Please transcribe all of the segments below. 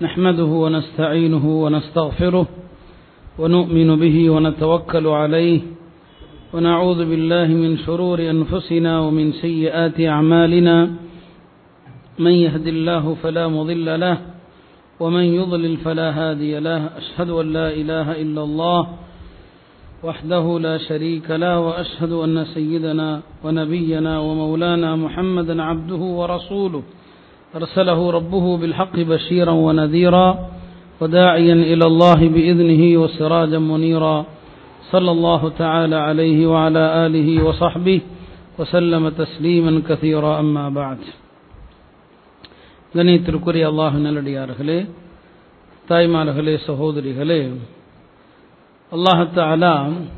نحمده ونستعينه ونستغفره ونؤمن به ونتوكل عليه ونعوذ بالله من شرور أنفسنا ومن سيئات أعمالنا من يهد الله فلا مضل له ومن يضلل فلا هادي له أشهد أن لا إله إلا الله وحده لا شريك له وأشهد أن سيدنا ونبينا ومولانا محمدا عبده ورسوله أرسله ربه بالحق بشيرا ونذيرا وداعيا إلى الله بإذنه وسراجا منيرا صلى الله تعالى عليه وعلى آله وصحبه وسلم تسليما كثيرا أما بعد கணித்திற்குரிய அல்லாஹ் நல்லடியார்களே தாய்மார்களே சகோதரிகளே அல்லாஹத்தாலா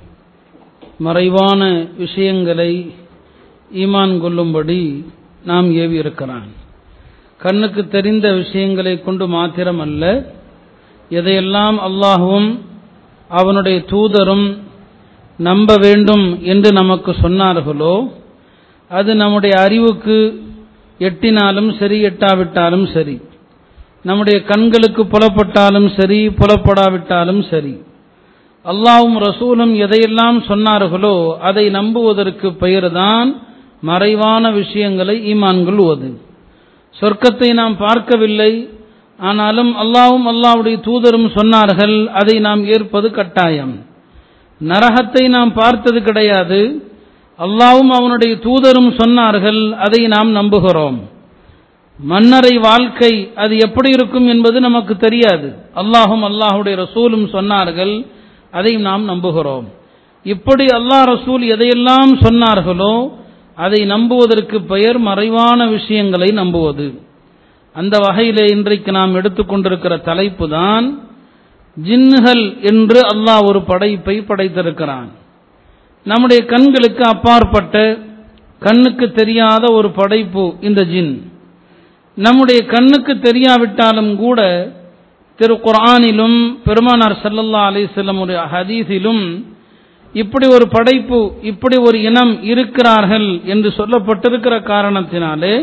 மறைவான விஷயங்களை ஈமான் கொள்ளும்படி நாம் ஏவி இருக்கிறான் கண்ணுக்கு தெரிந்த விஷயங்களை கொண்டு மாத்திரமல்ல எதையெல்லாம் அல்லாஹுவும் அவனுடைய தூதரும் நம்ப வேண்டும் என்று நமக்கு சொன்னார்களோ அது நம்முடைய அறிவுக்கு எட்டினாலும் சரி எட்டாவிட்டாலும் சரி நம்முடைய கண்களுக்கு புலப்பட்டாலும் சரி புலப்படாவிட்டாலும் சரி அல்லாவும் ரசூலும் எதையெல்லாம் சொன்னார்களோ அதை நம்புவதற்கு பெயர்தான் மறைவான விஷயங்களை ஈமான் கொள்வது சொர்க்கத்தை நாம் பார்க்கவில்லை ஆனாலும் அல்லாவும் அல்லாவுடைய தூதரும் சொன்னார்கள் அதை நாம் ஏற்பது கட்டாயம் நரகத்தை நாம் பார்த்தது கிடையாது அல்லாவும் அவனுடைய தூதரும் சொன்னார்கள் அதை நாம் நம்புகிறோம் மன்னரை வாழ்க்கை அது எப்படி இருக்கும் என்பது நமக்கு தெரியாது அல்லாஹும் அல்லாஹுடைய ரசூலும் சொன்னார்கள் அதை நாம் நம்புகிறோம் இப்படி அல்லாஹ் ரசூல் எதையெல்லாம் சொன்னார்களோ அதை நம்புவதற்கு பெயர் மறைவான விஷயங்களை நம்புவது அந்த வகையிலே இன்றைக்கு நாம் எடுத்துக்கொண்டிருக்கிற தலைப்பு தான் ஜின்னுகள் என்று அல்லாஹ் ஒரு படைப்பை படைத்திருக்கிறான் நம்முடைய கண்களுக்கு அப்பாற்பட்ட கண்ணுக்கு தெரியாத ஒரு படைப்பு இந்த ஜின் நம்முடைய கண்ணுக்கு தெரியாவிட்டாலும் கூட திரு குரானிலும் பெருமானார் சல்லல்லா அலிசல்லம் ஒரு ஹதீஸிலும் இப்படி ஒரு படைப்பு இப்படி ஒரு இனம் இருக்கிறார்கள் என்று சொல்லப்பட்டிருக்கிற காரணத்தினாலே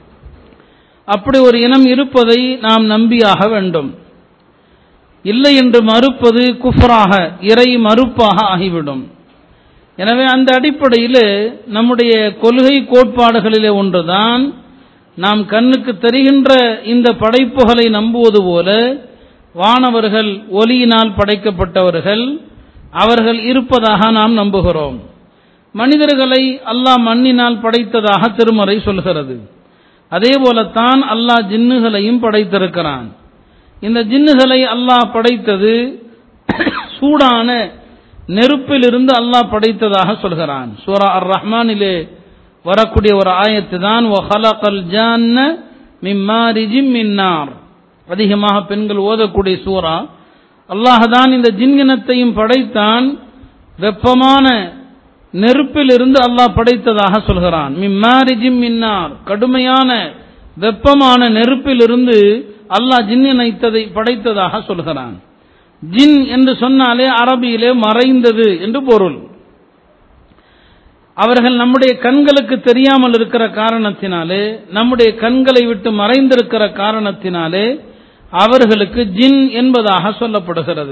அப்படி ஒரு இனம் இருப்பதை நாம் நம்பியாக வேண்டும் இல்லை என்று மறுப்பது குஃபராக இறை மறுப்பாக ஆகிவிடும் எனவே அந்த அடிப்படையில் நம்முடைய கொள்கை கோட்பாடுகளிலே ஒன்றுதான் நாம் கண்ணுக்கு தெரிகின்ற இந்த படைப்புகளை நம்புவது போல வானவர்கள் ஒலியினால் படைக்கப்பட்டவர்கள் அவர்கள் இருப்பதாக நாம் நம்புகிறோம் மனிதர்களை அல்லாஹ் மண்ணினால் படைத்ததாக திருமறை சொல்கிறது அதே போலத்தான் அல்லாஹ் ஜின்னுகளையும் படைத்திருக்கிறான் இந்த ஜின்னுகளை அல்லாஹ் படைத்தது சூடான நெருப்பிலிருந்து அல்லாஹ் படைத்ததாக சொல்கிறான் சூரா அர் ரஹ்மானிலே வரக்கூடிய ஒரு ஆயத்து தான் மின்னார் அதிகமாக பெண்கள் ஓதக்கூடிய சூரா அல்லாஹதான் இந்த ஜின்கினத்தையும் படைத்தான் வெப்பமான நெருப்பில் இருந்து அல்லாஹ் படைத்ததாக சொல்கிறான் மிம்மாரிஜிம் மின்னார் கடுமையான வெப்பமான நெருப்பில் இருந்து அல்லாஹ் ஜின்னினைத்ததை படைத்ததாக சொல்கிறான் ஜின் என்று சொன்னாலே அரபியிலே மறைந்தது என்று பொருள் அவர்கள் நம்முடைய கண்களுக்கு தெரியாமல் இருக்கிற காரணத்தினாலே நம்முடைய கண்களை விட்டு மறைந்திருக்கிற காரணத்தினாலே அவர்களுக்கு ஜின் என்பதாக சொல்லப்படுகிறது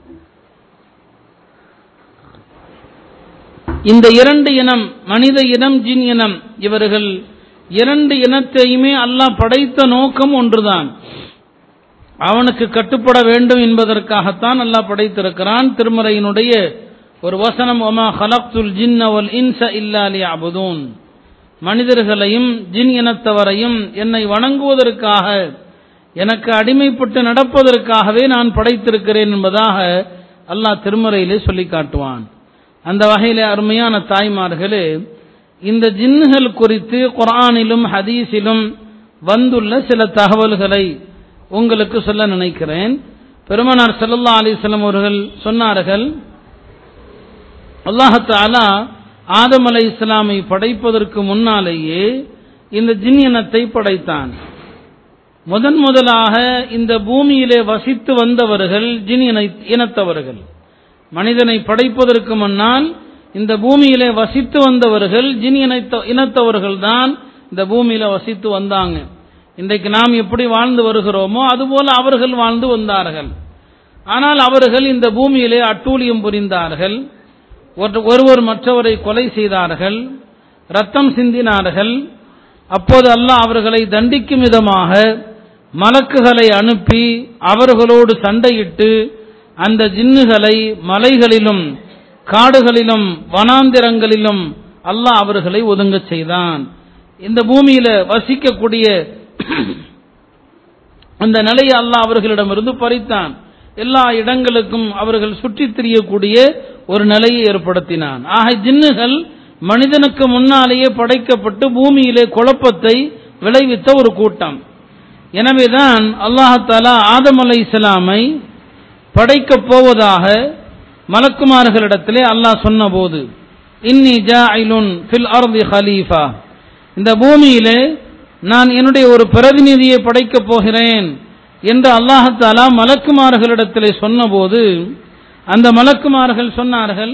இந்த இரண்டு இனம் மனித இனம் ஜின் இனம் இவர்கள் இரண்டு இனத்தையுமே அல்லாஹ் படைத்த நோக்கம் ஒன்றுதான் அவனுக்கு கட்டுப்பட வேண்டும் என்பதற்காகத்தான் அல்லாஹ் படைத்திருக்கிறான் திருமறையினுடைய ஒரு வசனம் ஒமா ஹலக்துல் ஜின் அவல் இன்ச இல்லாலி அபுதூன் மனிதர்களையும் ஜின் இனத்தவரையும் என்னை வணங்குவதற்காக எனக்கு அடிமைப்பட்டு நடப்பதற்காகவே நான் படைத்திருக்கிறேன் என்பதாக அல்லாஹ் திருமறையிலே சொல்லி காட்டுவான் அந்த வகையிலே அருமையான தாய்மார்களே இந்த ஜின்னுகள் குறித்து குரானிலும் ஹதீஸிலும் வந்துள்ள சில தகவல்களை உங்களுக்கு சொல்ல நினைக்கிறேன் பெருமனார் சல்லா அலிஸ்லம் அவர்கள் சொன்னார்கள் அல்லாஹாலா ஆதம் அலை இஸ்லாமை படைப்பதற்கு முன்னாலேயே இந்த ஜின் இனத்தை படைத்தான் முதன் முதலாக இந்த பூமியிலே வசித்து வந்தவர்கள் ஜின் இனத்தவர்கள் மனிதனை படைப்பதற்கு முன்னால் இந்த பூமியிலே வசித்து வந்தவர்கள் ஜின் இனத்தவர்கள் தான் இந்த பூமியில வசித்து வந்தாங்க இன்றைக்கு நாம் எப்படி வாழ்ந்து வருகிறோமோ அதுபோல அவர்கள் வாழ்ந்து வந்தார்கள் ஆனால் அவர்கள் இந்த பூமியிலே அட்டூழியம் புரிந்தார்கள் ஒருவர் மற்றவரை கொலை செய்தார்கள் ரத்தம் சிந்தினார்கள் அப்போது அல்லாஹ் அவர்களை தண்டிக்கும் விதமாக மலக்குகளை அனுப்பி அவர்களோடு சண்டையிட்டு அந்த ஜின்னுகளை மலைகளிலும் காடுகளிலும் வனாந்திரங்களிலும் அல்லாஹ் அவர்களை ஒதுங்கச் செய்தான் இந்த பூமியில வசிக்கக்கூடிய அந்த நிலையை அல்லாஹ் அவர்களிடமிருந்து பறித்தான் எல்லா இடங்களுக்கும் அவர்கள் சுற்றித் திரியக்கூடிய ஒரு நிலையை ஏற்படுத்தினான் ஆக ஜின்னுகள் மனிதனுக்கு முன்னாலேயே படைக்கப்பட்டு பூமியிலே குழப்பத்தை விளைவித்த ஒரு கூட்டம் எனவேதான் அல்லாஹாலா ஆதம் அலை இஸ்லாமை படைக்கப் போவதாக மலக்குமார்களிடத்திலே அல்லாஹ் சொன்னபோது இன்னி ஜாயிலுன் ஃபில் அர்தி ஹலீஃபா இந்த பூமியிலே நான் என்னுடைய ஒரு பிரதிநிதியை படைக்கப் போகிறேன் என்று அல்லாஹாலா மலக்குமார்களிடத்திலே சொன்னபோது அந்த மலக்குமார்கள் சொன்னார்கள்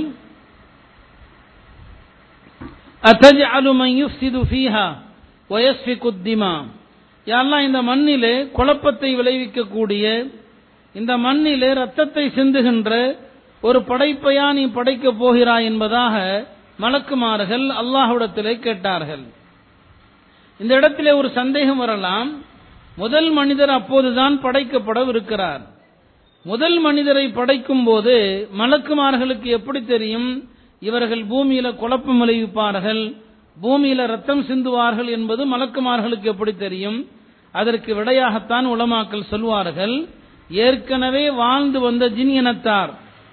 அத்தஜ்அலு மன் யுஃப்சிது ஃபீஹா வயஸ்ஃபிகு திமா யாரெல்லாம் இந்த மண்ணிலே குழப்பத்தை விளைவிக்கக்கூடிய இந்த மண்ணிலே ரத்தத்தை சிந்துகின்ற ஒரு படைப்பையா நீ படைக்கப் போகிறாய் என்பதாக மலக்குமார்கள் அல்லாஹ்விடத்திலே கேட்டார்கள் இந்த இடத்திலே ஒரு சந்தேகம் வரலாம் முதல் மனிதர் அப்போதுதான் படைக்கப்படவிருக்கிறார் முதல் மனிதரை படைக்கும் போது மலக்குமார்களுக்கு எப்படி தெரியும் இவர்கள் பூமியில குழப்பம் விளைவிப்பார்கள் பூமியில ரத்தம் சிந்துவார்கள் என்பது மலக்குமார்களுக்கு எப்படி தெரியும் அதற்கு விடையாகத்தான் உலமாக்கள் சொல்வார்கள் ஏற்கனவே வாழ்ந்து வந்த ஜின் இனத்தார்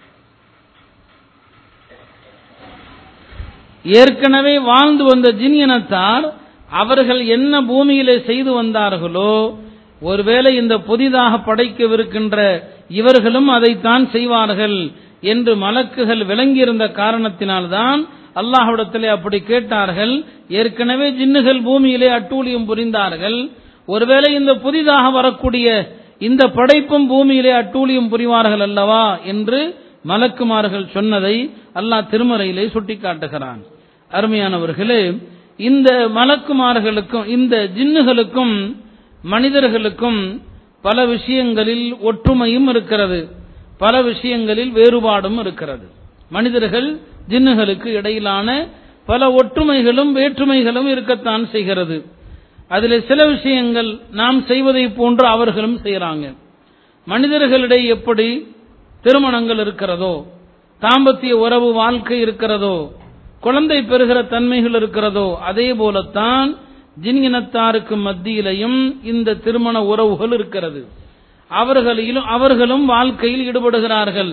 ஏற்கனவே வாழ்ந்து வந்த ஜின் இனத்தார் அவர்கள் என்ன பூமியிலே செய்து வந்தார்களோ ஒருவேளை இந்த புதிதாக படைக்கவிருக்கின்ற இவர்களும் அதைத்தான் செய்வார்கள் என்று மலக்குகள் விளங்கியிருந்த காரணத்தினால்தான் அல்லாஹ்விடத்திலே அப்படி கேட்டார்கள் ஏற்கனவே ஜின்னுகள் பூமியிலே அட்டூழியம் புரிந்தார்கள் ஒருவேளை இந்த புதிதாக வரக்கூடிய இந்த படைப்பும் பூமியிலே அட்டூழியம் புரிவார்கள் அல்லவா என்று மலக்குமார்கள் சொன்னதை அல்லாஹ் திருமறையிலே சுட்டிக்காட்டுகிறான் அருமையானவர்களே இந்த மலக்குமார்களுக்கும் இந்த ஜின்னுகளுக்கும் மனிதர்களுக்கும் பல விஷயங்களில் ஒற்றுமையும் இருக்கிறது பல விஷயங்களில் வேறுபாடும் இருக்கிறது மனிதர்கள் ஜின்னுகளுக்கு இடையிலான பல ஒற்றுமைகளும் வேற்றுமைகளும் இருக்கத்தான் செய்கிறது அதில் சில விஷயங்கள் நாம் செய்வதை போன்று அவர்களும் செய்கிறாங்க மனிதர்களிடையே எப்படி திருமணங்கள் இருக்கிறதோ தாம்பத்திய உறவு வாழ்க்கை இருக்கிறதோ குழந்தை பெறுகிற தன்மைகள் இருக்கிறதோ அதே போலத்தான் ஜின் இனத்தாருக்கு மத்தியிலையும் இந்த திருமண உறவுகள் இருக்கிறது அவர்களிலும் அவர்களும் வாழ்க்கையில் ஈடுபடுகிறார்கள்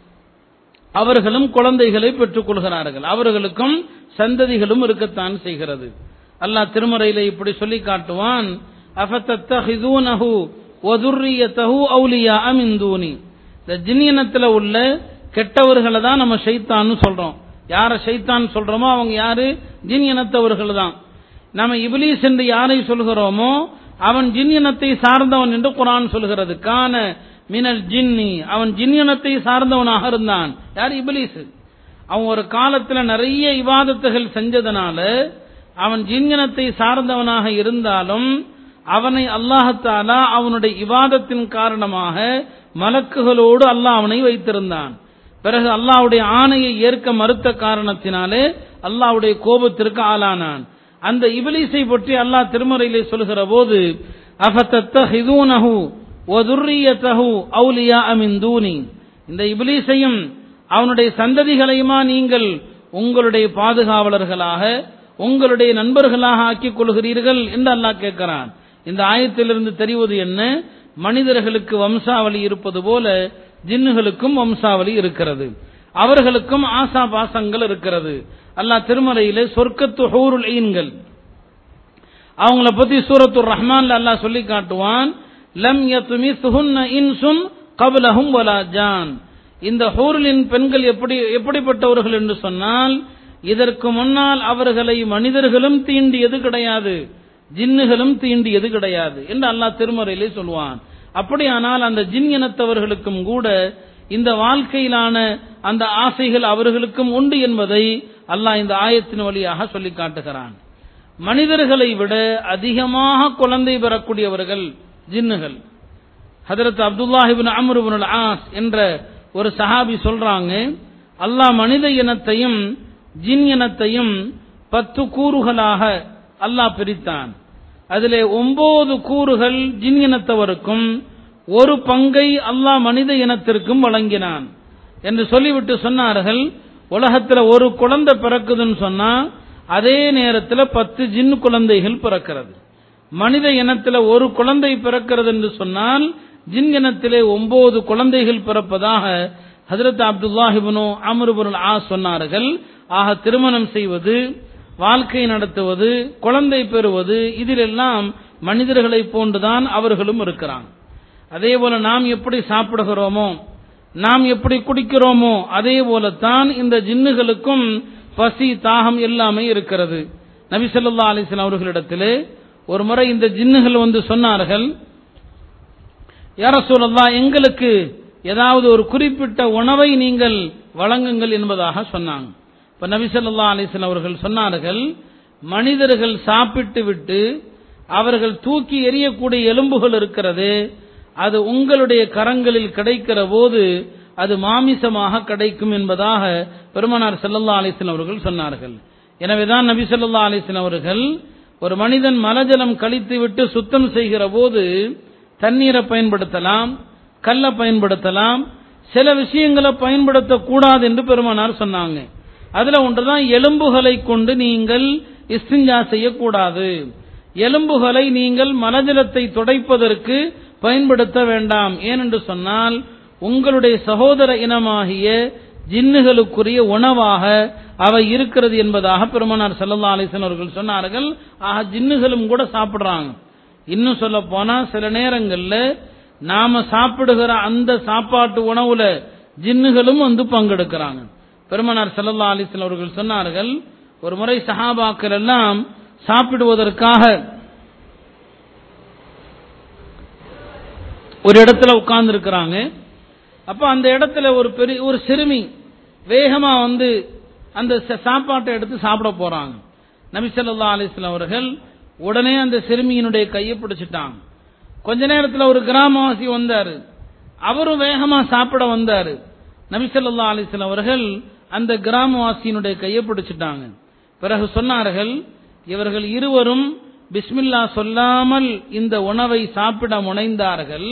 அவர்களும் குழந்தைகளை பெற்றுக் கொள்கிறார்கள் அவர்களுக்கும் சந்ததிகளும் இருக்கத்தான் செய்கிறது அல்லாஹ் திருமறையில இப்படி சொல்லி காட்டுவான் அஃபத்தத்தஹிதூனஹு வதுர்ரியத்தஹு அவுலியா மின் தூனி இந்த ஜின்னியனத்தில் உள்ள கெட்டவர்களை தான் நம்ம ஷைத்தான்னு சொல்றோம் யார ஷைத்தான் சொல்றோமோ அவங்க யாரு ஜின் இனத்தவர்கள் தான் நம்ம இபிலீஸ் என்று யாரை சொல்கிறோமோ அவன் ஜின் இனத்தை சார்ந்தவன் என்று குரான் சொல்கிறது கான மினல் ஜின்னி அவன் ஜின் இனத்தை சார்ந்தவனாக இருந்தான் யார் இபிலீஸ் அவன் ஒரு காலத்துல நிறைய இவாதத்துகள் செஞ்சதனால அவன் ஜின் இனத்தை சார்ந்தவனாக இருந்தாலும் அவனை அல்லாஹத்தாலா அவனுடைய இவாதத்தின் காரணமாக மலக்குகளோடு அல்லாஹ் அவனை வைத்திருந்தான் பிறகு அல்லாஹ்வுடைய ஆணையை ஏற்க மறுத்த காரணத்தினாலே அல்லாஹ்வுடைய கோபத்திற்கு ஆளானான் அந்த இபிலிஸை பற்றி அல்லாஹ் திருமறையிலே சொல்கிற போது அஃபத்தத்தஹிதூனஹு வதுர்ரியத்தஹு அவுலியா மின் தூனி இந்த இபிலிஸையும் அவனுடைய சந்ததிகளையுமா நீங்கள் உங்களுடைய பாதுகாவலர்களாக உங்களுடைய நண்பர்களாக ஆக்கிக் கொள்கிறீர்கள் என்று அல்லாஹ் கேட்கிறான் இந்த ஆயத்திலிருந்து தெரிவது என்ன மனிதர்களுக்கு வம்சாவளி இருப்பது போல ஜின்னுகளுக்கும் வம்சாவளி இருக்கிறது அவர்களுக்கும் ஆசா பாசங்கள் இருக்கிறது அல்லாஹ் திருமறையிலே சொர்க்கத்து ஹூருல் ஈன்கள் அவங்கள பத்தி சூரத்துர் ரஹ்மான்ல அல்லாஹ் சொல்லி காட்டுவான் லம் யத்துமி சுஹுன்ன இன்சுன் கபலஹும் வலா ஜான் இந்த ஹூருலின் பெண்கள் எப்படி எப்படிப்பட்டவர்கள் என்று சொன்னால் இதற்கு முன்னால் அவர்களை மனிதர்களும் தீண்டியது கிடையாது ஜின்னுகளும் தீண்டியது கிடையாது என்று அல்லாஹ் திருமறையிலே சொல்வான் அப்படியானால் அந்த ஜின் இனத்தவர்களுக்கும் கூட இந்த வாழ்க்கையிலான அந்த ஆசைகள் அவர்களுக்கும் உண்டு என்பதை அல்லாஹ் இந்த ஆயத்தின் வழியாக சொல்லி காட்டுகிறான் மனிதர்களை விட அதிகமாக குழந்தை பெறக்கூடியவர்கள் ஜின்னுகள் ஹதரத் அப்துல்லாஹிபின் அம்ருபின் ஆஸ் என்ற ஒரு சஹாபி சொல்றாங்க அல்லாஹ் மனித இனத்தையும் ஜின் இனத்தையும் பத்து கூறுகளாக அல்லாஹ் பிரித்தான் அதிலே ஒன்பது கூறுகள் ஜின் இனத்தவருக்கும் ஒரு பங்கை அல்லாஹ் மனித இனத்திற்கும் வழங்கினான் என்று சொல்லிவிட்டு சொன்னார்கள் உலகத்தில் ஒரு குழந்தை பிறக்குதுன்னு சொன்னா அதே நேரத்தில் பத்து ஜின் குழந்தைகள் பிறக்கிறது மனித இனத்தில் ஒரு குழந்தை பிறக்கிறது என்று சொன்னால் ஜின் இனத்திலே ஒன்பது குழந்தைகள் பிறப்பதாக ஹதரத் அப்துல்லாஹிபனோ அமருபுல் ஆ சொன்னார்கள் ஆக திருமணம் செய்வது வாழ்க்கை நடத்துவது குழந்தை பெறுவது இதிலெல்லாம் மனிதர்களை போன்றுதான் அவர்களும் இருக்கிறாங்க அதே போல நாம் எப்படி சாப்பிடுகிறோமோ நாம் எப்படி குடிக்கிறோமோ அதே போலத்தான் இந்த ஜின்னுகளுக்கும் பசி தாகம் எல்லாமே இருக்கிறது நபி ஸல்லல்லாஹு அலைஹி வஸல்லம் அவர்களிடத்திலே ஒரு முறை இந்த ஜின்னுகள் வந்து சொன்னார்கள் யார சொல்லலாம் எங்களுக்கு ஏதாவது ஒரு குறிப்பிட்ட உணவை நீங்கள் வழங்குங்கள் என்பதாக சொன்னாங்க இப்ப நபி ஸல்லல்லாஹு அலைஹி வஸல்லம் அவர்கள் சொன்னார்கள் மனிதர்கள் சாப்பிட்டு விட்டு அவர்கள் தூக்கி எறியக்கூடிய எலும்புகள் இருக்கிறது அது உங்களுடைய கரங்களில் கிடைக்கிற போது அது மாமிசமாக கிடைக்கும் என்பதாக பெருமனார் ஸல்லல்லாஹு அலைஹி வஸல்லம் அவர்கள் சொன்னார்கள் எனவேதான் நபி ஸல்லல்லாஹு அலைஹி வஸல்லம் அவர்கள் ஒரு மனிதன் மலஜலம் கழித்து விட்டு சுத்தம் செய்கிற போது தண்ணீரை பயன்படுத்தலாம் கல்லை பயன்படுத்தலாம் சில விஷயங்களை பயன்படுத்தக்கூடாது என்று பெருமானார் சொன்னாங்க அதுல ஒன்றுதான் எலும்புகளை கொண்டு நீங்கள் இஸ்திஞ்சா செய்யக்கூடாது எலும்புகளை நீங்கள் மலஜலத்தை துடைப்பதற்கு பயன்படுத்த வேண்டாம் ஏனென்று சொன்னால் உங்களுடைய சகோதர இனமாகிய ஜின்னுகளுக்குரிய உணவாக அவை இருக்கிறது என்பதாக பெருமனார் சல்லல்லா அலிசன் அவர்கள் சொன்னார்கள் ஆக ஜின்னுகளும் கூட சாப்பிடுறாங்க இன்னும் சொல்ல போனா சில நேரங்கள்ல நாம சாப்பிடுகிற அந்த சாப்பாட்டு உணவுல ஜின்னுகளும் வந்து பங்கெடுக்கிறாங்க பெருமனார் சல்லல்லா அலிஸ்லாம் அவர்கள் சொன்னார்கள் ஒரு முறை சஹாபாக்கள் எல்லாம் சாப்பிடுவதற்காக ஒரு இடத்துல உட்கார்ந்து இருக்கிறாங்க அப்ப அந்த இடத்துல ஒரு பெரிய ஒரு சிறுமி வேகமா வந்து அந்த ச- சாப்பாட்டை எடுத்து சாப்பிட போறாங்க நபி ஸல்லல்லாஹு அலைஹி வஸல்லம் அவர்கள் உடனே அந்த சிறுமியினுடைய கையை பிடிச்சிட்டாங்க கொஞ்ச நேரத்துல ஒரு கிராமவாசி வந்தாரு அவரும் வேகமா சாப்பிட வந்தாரு நபி ஸல்லல்லாஹு அலைஹி வஸல்லம் அவர்கள் அந்த கிராமவாசியினுடைய கையை பிடிச்சிட்டாங்க பிறகு சொன்னார்கள் இவர்கள் இருவரும் பிஸ்மில்லா சொல்லாமல் இந்த உணவை சாப்பிட முனைந்தார்கள்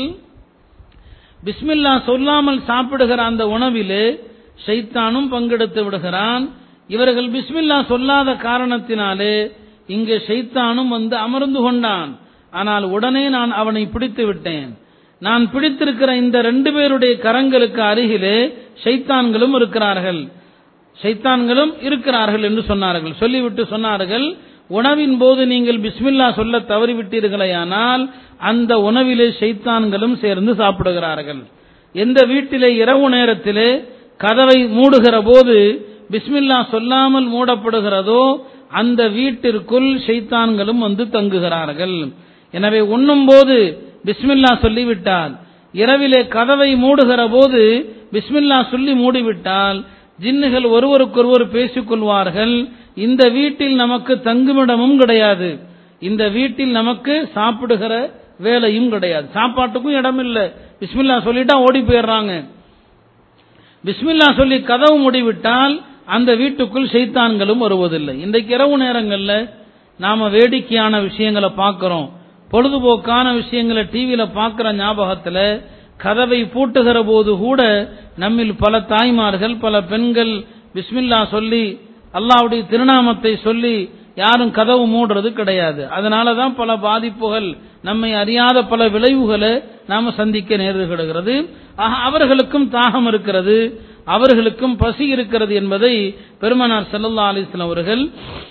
பிஸ்மில்லா சொல்லாமல் சாப்பிடுகிற அந்த உணவிலே ஷைத்தானும் பங்கெடுத்து விடுகிறான் இவர்கள் பிஸ்மில்லா சொல்லாத காரணத்தினாலே இங்கே ஷைத்தானும் வந்து அமர்ந்து கொண்டான் ஆனால் உடனே நான் அவனை பிடித்து விட்டேன் நான் பிடித்திருக்கிற இந்த ரெண்டு பேருடைய கரங்களுக்கு அருகிலே ஷைத்தான்களும் இருக்கிறார்கள் ஷைத்தான்களும் இருக்கிறார்கள் என்று சொன்னார்கள் சொல்லிவிட்டு சொன்னார்கள் உணவின் போது நீங்கள் பிஸ்மில்லா சொல்ல தவறிவிட்டீர்களேயானால் அந்த உணவிலே ஷைத்தான்களும் சேர்ந்து சாப்பிடுகிறார்கள் எந்த வீட்டிலே இரவு நேரத்திலே கதவை மூடுகிற போது பிஸ்மில்லா சொல்லாமல் மூடப்படுகிறதோ அந்த வீட்டிற்குள் ஷைத்தான்களும் வந்து தங்குகிறார்கள் எனவே உண்ணும் போது பிஸ்மில்லா சொல்லிவிட்டால் இரவிலே கதவை மூடுகிற போது பிஸ்மில்லா சொல்லி மூடிவிட்டால் ஜின்னுகள் ஒருவருக்கொருவர் பேசிக் கொள்வார்கள் இந்த வீட்டில் நமக்கு தங்குமிடமும் கிடையாது இந்த வீட்டில் நமக்கு சாப்பிடுகிற வேலையும் கிடையாது சாப்பாட்டுக்கும் இடம் இல்லை பிஸ்மில்லா சொல்லிட்டா ஓடி போயிடுறாங்க பிஸ்மில்லா சொல்லி கதவு மூடிவிட்டால் அந்த வீட்டுக்குள் சைத்தான்களும் வருவதில்லை இன்றைக்கு இரவு நேரங்கள்ல நாம வேடிக்கையான விஷயங்களை பார்க்கிறோம் பொழுதுபோக்கான விஷயங்களை டிவியில பார்க்கிற ஞாபகத்துல கதவை பூட்டுகிற போது கூட நம்மில் பல தாய்மார்கள் பல பெண்கள் பிஸ்மில்லா சொல்லி அல்லாஹ்வுடைய திருநாமத்தை சொல்லி யாரும் கதவு மூடுறது கிடையாது அதனாலதான் பல பாதிப்புகள் நம்மை அறியாத பல விளைவுகளை நாம சந்திக்க நேரிடுகிறது ஆக அவர்களுக்கும் தாகம் இருக்கிறது அவர்களுக்கும் பசி இருக்கிறது என்பதை பெருமனார் ஸல்லல்லாஹு அலைஹி வஸல்லம் அவர்கள்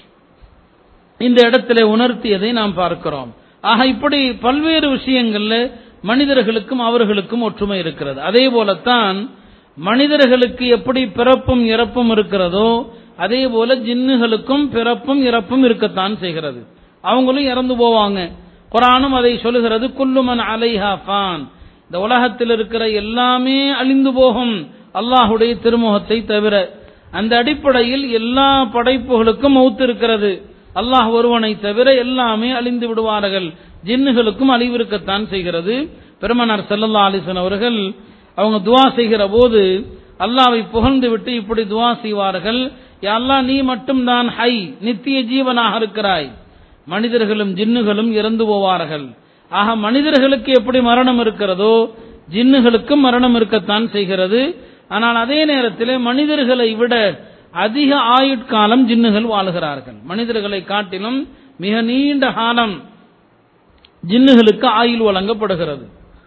இந்த இடத்திலே உணர்த்தியதை நாம் பார்க்கிறோம் ஆக இப்படி பல்வேறு விஷயங்கள்ல மனிதர்களுக்கும் அவர்களுக்கும் ஒற்றுமை இருக்கிறது அதே போலத்தான் மனிதர்களுக்கு எப்படி பிறப்பும் இறப்பும் இருக்கிறதோ அதே போல ஜின்னுகளுக்கும் பிறப்பும் இறப்பும் இருக்கத்தான் செய்கிறது அவங்களும் இறந்து போவாங்க குரானும் அதை சொல்லுகிறது குல்லுமன் அலைஹா ஃபான் இந்த உலகத்தில் இருக்கிற எல்லாமே அழிந்து போகும் அல்லாஹுடைய திருமுகத்தை தவிர அந்த அடிப்படையில் எல்லா படைப்புகளுக்கும் மௌத்து இருக்கிறது அல்லாஹ் ஒருவனை தவிர எல்லாமே அழிந்து விடுவார்கள் ஜின்னுகளுக்கும் அழிவு இருக்கத்தான் செய்கிறது பெருமனார் செல்லல்லா அலிசன் அவர்கள் அவங்க துவா செய்கிற போது அல்லாவை புகழ்ந்து விட்டு இப்படி துவா செய்வார்கள் யா அல்லாஹ் நீ மட்டும்தான் ஹை நித்திய ஜீவனாக இருக்கிறாய் மனிதர்களும் ஜின்னுகளும் இறந்து போவார்கள் ஆக மனிதர்களுக்கு எப்படி மரணம் இருக்கிறதோ ஜின்னுகளுக்கும் மரணம் இருக்கத்தான் செய்கிறது ஆனால் அதே நேரத்தில் மனிதர்களை விட அதிக ஆயுட்காலம் ஜின்னுகள் வாழுகிறார்கள் மனிதர்களை காட்டிலும் மிக நீண்ட காலம் ஜின்னுகளுக்கு ஆயுள் வழங்கப்படுகிறது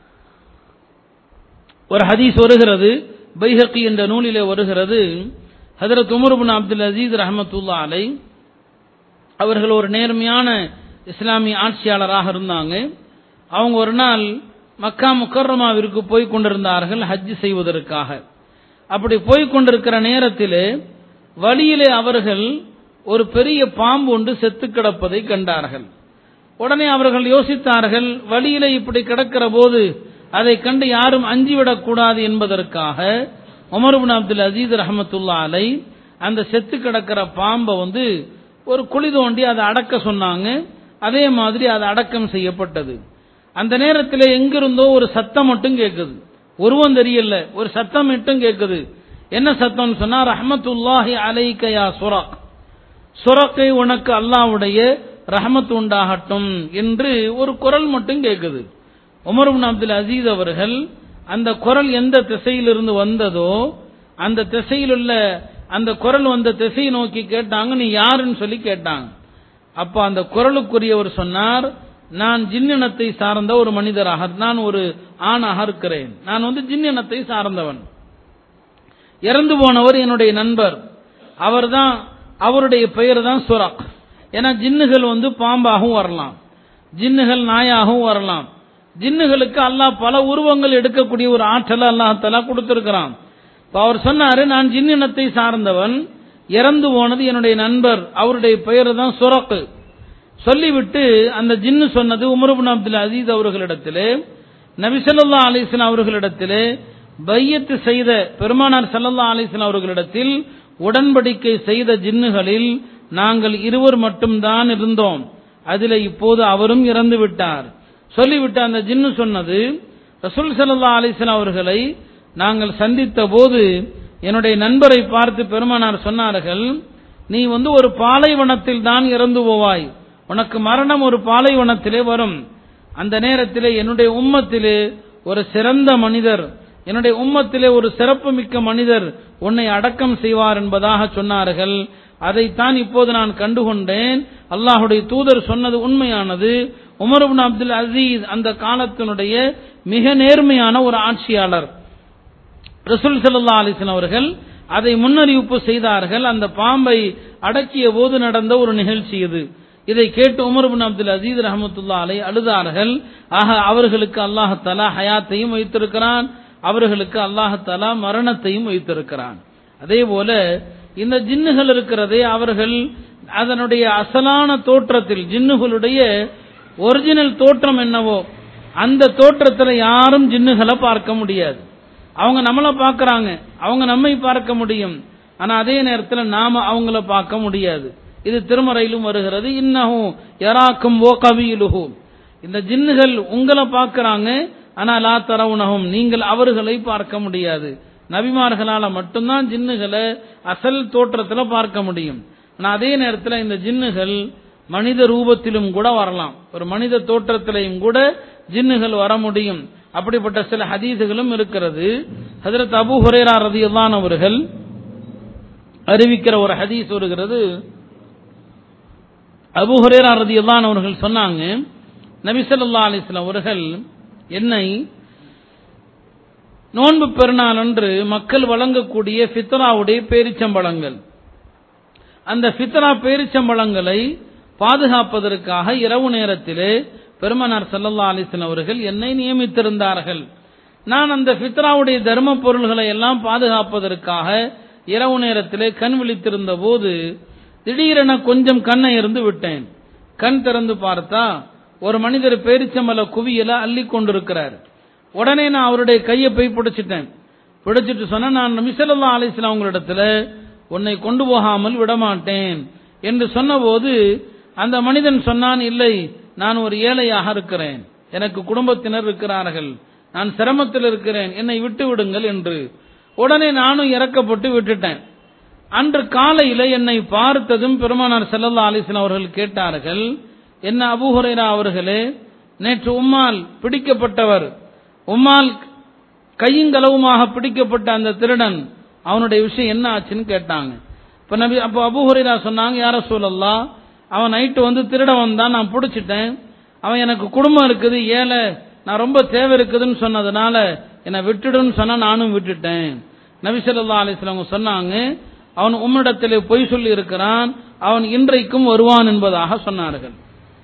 ஒரு ஹதீஸ் வருகிறது பைஹக்கி என்ற நூலிலே வருகிறது ஹதரத் உமர்பின் அப்துல் அசீஸ் ரஹமத்துல்லா அலை அவர்கள் ஒரு நேர்மையான இஸ்லாமிய ஆட்சியாளராக இருந்தாங்க அவங்க ஒரு நாள் மக்கா முக்கர்ரமாவிற்கு போய் கொண்டிருந்தார்கள் ஹஜ் செய்வதற்காக அப்படி போய் கொண்டிருக்கிற நேரத்தில் வழியிலே அவர்கள் ஒரு பெரிய பாம்பு ஒன்று செத்து கிடப்பதை கண்டார்கள் உடனே அவர்கள் யோசித்தார்கள் வழியிலே இப்படி கிடக்கிற போது அதை கண்டு யாரும் அஞ்சிவிடக் கூடாது என்பதற்காக உமர்பின் அப்துல் அசீஸ் ரஹமத்துல்லா அலை அந்த செத்து கிடக்கிற பாம்பை வந்து ஒரு குழி தோண்டி அதை அடக்க சொன்னாங்க அதே மாதிரி அது அடக்கம் செய்யப்பட்டது அந்த நேரத்தில் எங்கிருந்தோ ஒரு சத்தம் மட்டும் கேட்குது உருவம் தெரியல ஒரு சத்தம் மட்டும் கேட்குது என்ன சத்தம்னு சொன்னா ரஹமத்துல்லாஹி அலைக்கயா சுரக் சுரக்கை உனக்கு அல்லாவுடைய ரஹமத் உண்டாகட்டும் என்று ஒரு குரல் மட்டும் கேட்குது உமர் பின் அப்துல் அசீஸ் அவர்கள் அந்த குரல் எந்த திசையிலிருந்து வந்ததோ அந்த திசையில் உள்ள அந்த குரல் வந்த திசையை நோக்கி கேட்டாங்க நீ யாருன்னு சொல்லி கேட்டாங்க அப்ப அந்த குரலுக்குரியவர் சொன்னார் நான் ஜின்னினத்தை சார்ந்த ஒரு மனிதராக நான் ஒரு ஆணாக இருக்கிறேன் நான் வந்து ஜின்னினத்தை சார்ந்தவன் இறந்து போனவர் என்னுடைய நண்பர் அவர்தான் அவருடைய பெயர் தான் சுரக் ஏன்னா ஜின்னுகள் வந்து பாம்பாகவும் வரலாம் ஜின்னுகள் நாயாகவும் வரலாம் ஜின்னுகளுக்கு அல்லாஹ் பல உருவங்கள் எடுக்கக்கூடிய ஒரு ஆற்றலை அல்லாஹாலா கொடுத்திருக்கிறான் இப்ப அவர் சொன்னாரு நான் ஜின்னினத்தை சார்ந்தவன் இறந்து போனது என்னுடைய நண்பர் அவருடைய பெயர் தான் சுரக்கு சொல்லிவிட்டு அந்த ஜின்னு சொன்னது உமர்பின் அப்துல் அசீஸ் அவர்களிடத்திலே நபிசல்லா அலிஸ்லாம் அவர்களிடத்திலே பையத்து செய்த பெருமானார் சல்லல்லா அலிஸ்லாம் அவர்களிடத்தில் உடன்படிக்கை செய்த ஜின்னுகளில் நாங்கள் இருவர் மட்டும்தான் இருந்தோம் அதில் இப்போது அவரும் இறந்து விட்டார் சொல்லிவிட்டு அந்த ஜின்னு சொன்னது ரசூல் சல்லா அலிஸ்லாம் அவர்களை நாங்கள் சந்தித்த போது என்னுடைய நண்பரை பார்த்து பெருமானார் சொன்னார்கள் நீ வந்து ஒரு பாலைவனத்தில் தான் இறந்து போவாய் உனக்கு மரணம் ஒரு பாலைவனத்திலே வரும் அந்த நேரத்திலே என்னுடைய உம்மத்திலே ஒரு சிறந்த மனிதர் என்னுடைய உம்மத்திலே ஒரு சிறப்பு மிக்க மனிதர் உன்னை அடக்கம் செய்வார் என்பதாக சொன்னார்கள் அதைத்தான் இப்போது நான் கண்டுகொண்டேன் அல்லாஹுடைய தூதர் சொன்னது உண்மையானது உமர்பின் அப்துல் அசீஸ் அந்த காலத்தினுடைய மிக நேர்மையான ஒரு ஆட்சியாளர் ரசூல் சல்லா அலிசன் அவர்கள் அதை முன்னறிவிப்பு செய்தார்கள் அந்த பாம்பை அடக்கிய போது நடந்த ஒரு நிகழ்ச்சி இது இதை கேட்டு உமர் பின் அப்துல் அசீஸ் ரஹமத்துல்லா அலை அழுதார்கள் ஆக அவர்களுக்கு அல்லாஹாலா ஹயாத்தையும் வைத்திருக்கிறான் அவர்களுக்கு அல்லாஹாலா மரணத்தையும் வைத்திருக்கிறான் அதே போல இந்த ஜின்னுகள் இருக்கிறதே அவர்கள் அதனுடைய அசலான தோற்றத்தில் ஜின்னுகளுடைய ஒரிஜினல் தோற்றம் என்னவோ அந்த தோற்றத்தில் யாரும் ஜின்னுகளை பார்க்க முடியாது அவங்க நம்மளை பார்க்கறாங்க அவங்க நம்மை பார்க்க முடியும் ஆனா அதே நேரத்தில் நாம அவங்கள பார்க்க முடியாது இது திருமறையிலும் வருகிறது இன்னஹும் யராக்கும் ஓ கவியிலுகும் இந்த ஜின்னுகள் உங்களை பார்க்கறாங்க ஆனா லா தரவுனகும் நீங்கள் அவர்களை பார்க்க முடியாது நபிமார்களால மட்டும்தான் ஜின்னுகளை அசல் தோற்றத்துல பார்க்க முடியும் ஆனா அதே நேரத்தில் இந்த ஜின்னுகள் மனித ரூபத்திலும் கூட வரலாம் ஒரு மனித தோற்றத்திலையும் கூட ஜின்னுகள் வர முடியும் அப்படிப்பட்ட சில ஹதீசுகளும் இருக்கிறது ஹதரத் அபு ஹுரேரா ரதியுல்லான் அவர்கள் அறிவிக்கிற ஒரு ஹதீஸ் வருகிறது அபு ஹுரேரா ரதியுல்லான் அவர்கள் சொன்னாங்க நபிசல்லா அலிஸ்லாம் அவர்கள் என்னை நோன்பு பெருநாள் அன்று மக்கள் வழங்கக்கூடிய ஃபித்ராவுடைய பேரிச்சம்பழங்கள் அந்த ஃபித்ரா பேரிச்சம்பழங்களை பாதுகாப்பதற்காக இரவு நேரத்திலே பெருமனார் சல்லல்லா அலிஸ்லாம் அவர்கள் என்னை நியமித்திருந்தார்கள் நான் அந்த ஃபித்ராவுடைய தர்ம பொருள்களை எல்லாம் பாதுகாப்பதற்காக இரவு நேரத்திலே கண் விழித்திருந்த போது திடீரென கொஞ்சம் கண்ணை இருந்து விட்டேன் கண் திறந்து பார்த்தா ஒரு மனிதர் பேரிச்சம்பல குவியல அள்ளி கொண்டிருக்கிறார் உடனே நான் அவருடைய கையை போய் பிடிச்சிட்டேன் பிடிச்சிட்டு சொன்ன நான் மிசல்லா அலிஸ்லாம் உங்களிடத்துல உன்னை கொண்டு போகாமல் விடமாட்டேன் என்று சொன்னபோது அந்த மனிதன் சொன்னான் இல்லை நான் ஒரு ஏழையாக இருக்கிறேன் எனக்கு குடும்பத்தினர் இருக்கிறார்கள் நான் சிரமத்தில் இருக்கிறேன் என்னை விட்டு விடுங்கள் என்று உடனே நானும் இறக்கப்பட்டு விட்டுட்டேன் அன்று காலையில என்னை பார்த்ததும் பெருமானார் செல்லல்லா அலிஸ்லாம் அவர்கள் கேட்டார்கள் என்ன அபுஹுரைரா அவர்களே நேற்று உம்மால் பிடிக்கப்பட்டவர் உம்மால் கையுங்களவுமாக பிடிக்கப்பட்ட அந்த திருடன் அவனுடைய விஷயம் என்ன ஆச்சுன்னு கேட்டாங்க இப்ப நபி அப்போ அபுஹுரைரா சொன்னாங்க யார சூழல்லா அவன் நைட்டு வந்து திருட வந்தான் நான் பிடிச்சிட்டேன் அவன் எனக்கு குடும்பம் இருக்குது ஏழை நான் ரொம்ப தேவை இருக்குதுன்னு சொன்னதுனால என்னை விட்டுடுன்னு சொன்னா நானும் விட்டுட்டேன் நபிசல்லா அலிஸ்லாம் சொன்னாங்க அவன் உம்மிடத்திலே பொய் சொல்லி இருக்கிறான் அவன் இன்றைக்கும் வருவான் என்பதாக சொன்னார்கள்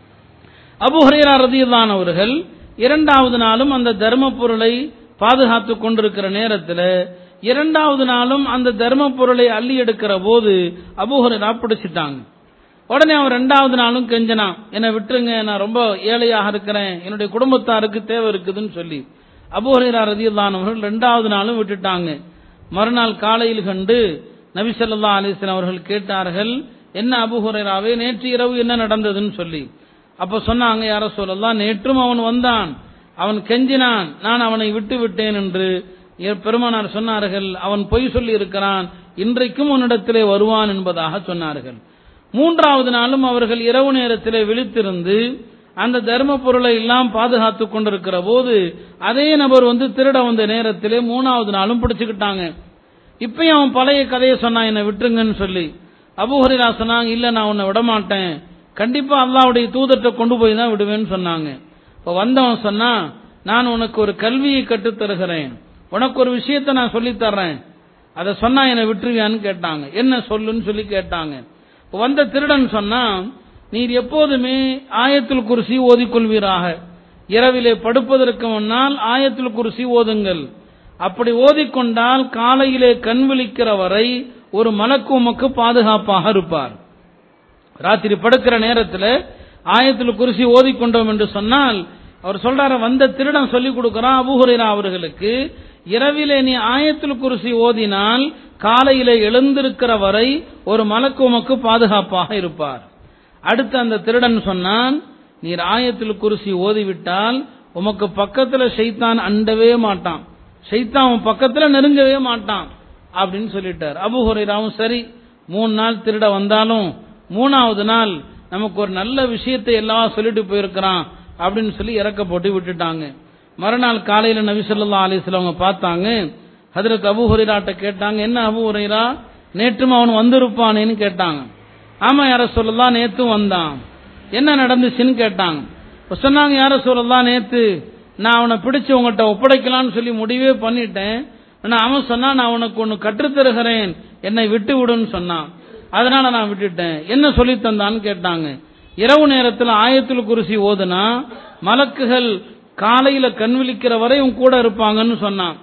அபு ஹரேரா ரதியுல்லான் அவர்கள் இரண்டாவது நாளும் அந்த தர்ம பொருளை பாதுகாத்து கொண்டிருக்கிற நேரத்தில் இரண்டாவது நாளும் அந்த தர்ம பொருளை அள்ளி எடுக்கிற போது அபுஹரேரா பிடிச்சிட்டாங்க உடனே அவன் ரெண்டாவது நாளும் கெஞ்சனான் என்னை விட்டுருங்க நான் ரொம்ப ஏழையாக இருக்கிறேன் என்னுடைய குடும்பத்தாருக்கு தேவை இருக்குதுன்னு சொல்லி அபுஹரேரா ரதியுல்லான் அவர்கள் ரெண்டாவது நாளும் விட்டுட்டாங்க மறுநாள் காலையில் கண்டு நபி ஸல்லல்லாஹு அலைஹி வஸல்லம் அவர்கள் கேட்டார்கள் என்ன அபுஹுரைராவே நேற்று இரவு என்ன நடந்ததுன்னு சொல்லி அப்ப சொன்னாங்க யார சொல்லலாம் நேற்றும் அவன் வந்தான் அவன் கெஞ்சினான் நான் அவனை விட்டு விட்டேன் என்று பெருமானார் சொன்னார்கள் அவன் பொய் சொல்லி இருக்கிறான் இன்றைக்கும் உன்னிடத்திலே வருவான் என்பதாக சொன்னார்கள் மூன்றாவது நாளும் அவர்கள் இரவு நேரத்திலே விழித்திருந்து அந்த தர்ம பொருளை எல்லாம் பாதுகாத்து கொண்டிருக்கிற போது அதே நபர் வந்து திருட வந்த நேரத்திலே மூணாவது நாளும் பிடிச்சுக்கிட்டாங்க இப்பயும் அவன் பழைய கதையை சொன்னான் என்னை விட்டுருங்கன்னு சொல்லி அபுஹரிரா சொன்னாங்க இல்ல நான் உன்னை விட மாட்டேன் கண்டிப்பா அல்லாவுடைய தூதத்தை கொண்டு போய் தான் விடுவேன்னு சொன்னாங்க இப்ப வந்தவன் சொன்னா நான் உனக்கு ஒரு கல்வியை கற்றுத் தருகிறேன் உனக்கு ஒரு விஷயத்தை நான் சொல்லித் தர்றேன் அதை சொன்னா என்னை விட்டுருவியான்னு கேட்டாங்க என்ன சொல்லுன்னு சொல்லி கேட்டாங்க இப்ப வந்த திருடன் சொன்னா நீர் எப்போதுமே ஆயத்தில் குருசி ஓதிக்கொள்வீராக இரவிலே படுப்பதற்கு முன்னால் ஆயத்தில் குருசி ஓதுங்கள் அப்படி ஓதிக்கொண்டால் காலையிலே கண் விழிக்கிற வரை ஒரு மலக்கு உமக்கு பாதுகாப்பாக இருப்பார் ராத்திரி படுக்கிற நேரத்தில் ஆயத்தில் குருசி ஓதிக்கொண்டோம் என்று சொன்னால் அவர் சொல்றாரு வந்த திருடன் சொல்லிக் கொடுக்கிறான் அபுஹுரைரா அவர்களுக்கு இரவிலே நீ ஆயத்தில் குருசி ஓதினால் காலையிலே எழுந்திருக்கிற வரை ஒரு மலக்கு உமக்கு பாதுகாப்பாக இருப்பார் அடுத்து அந்த திருடன் சொன்னான் நீர் ஆயத்தில் குருசி ஓதிவிட்டால் உமக்கு பக்கத்துல ஷைத்தான் அண்டவே மாட்டான் ஷைத்தான் உன் பக்கத்துல நெருங்கவே மாட்டான் அப்படின்னு சொல்லிட்டார் அபு ஹுரைராவும் சரி மூணு நாள் திருட வந்தாலும் மூணாவது நாள் நமக்கு ஒரு நல்ல விஷயத்தை எல்லாம் சொல்லிட்டு போயிருக்கிறான் அப்படின்னு சொல்லி இறக்க போட்டு விட்டுட்டாங்க மறுநாள் காலையில நபி சொல்லா அலிஸ்லாம் அவங்க பார்த்தாங்க ஹதரத் அபு ஹுரைராட்ட கேட்டாங்க என்ன அபு ஹுரைரா நேற்றும் அவன் வந்திருப்பானேன்னு கேட்டாங்க ஆமா யார சொல்லலாம் நேத்தும் வந்தான் என்ன நடந்துச்சுன்னு கேட்டாங்க இப்ப சொன்னாங்க யார சொல்லலாம் நேத்து நான் அவனை பிடிச்சு உங்கள்கிட்ட ஒப்படைக்கலாம்னு சொல்லி முடிவே பண்ணிட்டேன் ஆனா அவன் சொன்னா நான் உனக்கு ஒன்னு கற்றுத்தருகிறேன் என்னை விட்டு விடுன்னு சொன்னான் அதனால நான் விட்டுட்டேன் என்ன சொல்லி தந்தான்னு கேட்டாங்க இரவு நேரத்தில் ஆயத்தில் குருசி ஓதுனா மலக்குகள் காலையில கண் விழிக்கிற வரை உன் கூட இருப்பாங்கன்னு சொன்னான்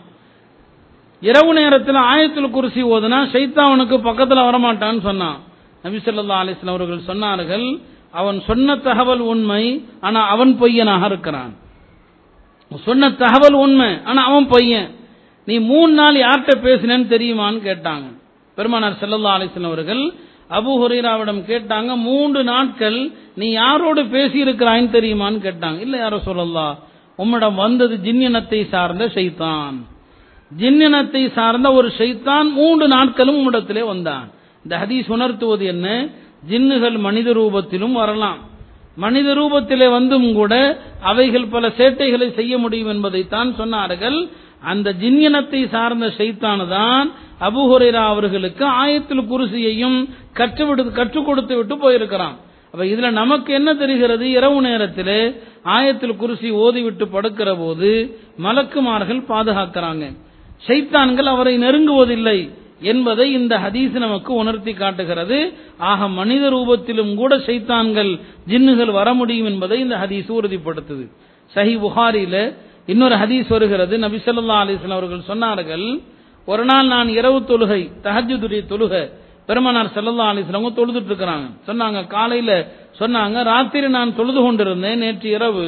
இரவு நேரத்தில் ஆயத்தில் குருசி ஓதுனா சைத்தாவனுக்கு பக்கத்துல வரமாட்டான்னு சொன்னான் நபி சொல்லா அலிஸ்லாம் அவர்கள் சொன்னார்கள் அவன் சொன்ன தகவல் உண்மை ஆனா அவன் பொய்யனாக இருக்கிறான் சொன்ன தகவல் உண்மை ஆனா அவன் பையன் நீ மூணு நாள் யார்கிட்ட பேசினேன்னு தெரியுமான்னு கேட்டாங்க பெருமானார் செல்லல்லா அலிஸ்லாம் அவர்கள் அபு ஹுரைராவிடம் கேட்டாங்க மூன்று நாட்கள் நீ யாரோடு பேசி இருக்கிறாய்ன்னு தெரியுமான்னு கேட்டாங்க இல்ல யாரோ சொல்லலாம் உம்மிடம் வந்தது ஜின்னினத்தை சார்ந்த ஷைத்தான் ஜின்னினத்தை சார்ந்த ஒரு ஷைத்தான் மூன்று நாட்களும் உம்மிடத்திலே வந்தான் இந்த ஹதீஸ் உணர்த்துவது என்ன ஜின்னுகள் மனித ரூபத்திலும் வரலாம் மனித ரூபத்திலே வந்தும் கூட அவைகள் பல சேட்டைகளை செய்ய முடியும் என்பதைத்தான் சொன்னார்கள் அந்த ஜின்யனத்தை சார்ந்த ஷைத்தானு தான் அபுஹுரைரா அவர்களுக்கு ஆயத்தில் குருசியையும் கற்றுவிடு கற்றுக் கொடுத்து விட்டு போயிருக்கிறான் அப்ப இதுல நமக்கு என்ன தெரிகிறது இரவு நேரத்தில் ஆயத்தில் குருசி ஓதிவிட்டு படுக்கிற போது மலக்குமார்கள் பாதுகாக்கிறாங்க ஷைத்தான்கள் அவரை நெருங்குவதில்லை என்பதை இந்த ஹதீஸ் நமக்கு உணர்த்தி காட்டுகிறது ஆக மனித ரூபத்திலும் கூட ஷைத்தான்கள் ஜின்னுகள் வர முடியும் என்பதை இந்த ஹதீஸ் உறுதிப்படுத்துது சஹி புகாரில இன்னொரு ஹதீஸ் வருகிறது நபி சொல்லா அலிஸ்லாம் அவர்கள் சொன்னார்கள் ஒரு நாள் நான் இரவு தொழுகை தஹஜுதுடைய தொழுகை பெருமனார் செல்லல்லா அலிஸ்லாம் தொழுதுட்டு இருக்கிறாங்க சொன்னாங்க காலையில சொன்னாங்க ராத்திரி நான் தொழுது கொண்டிருந்தேன் நேற்று இரவு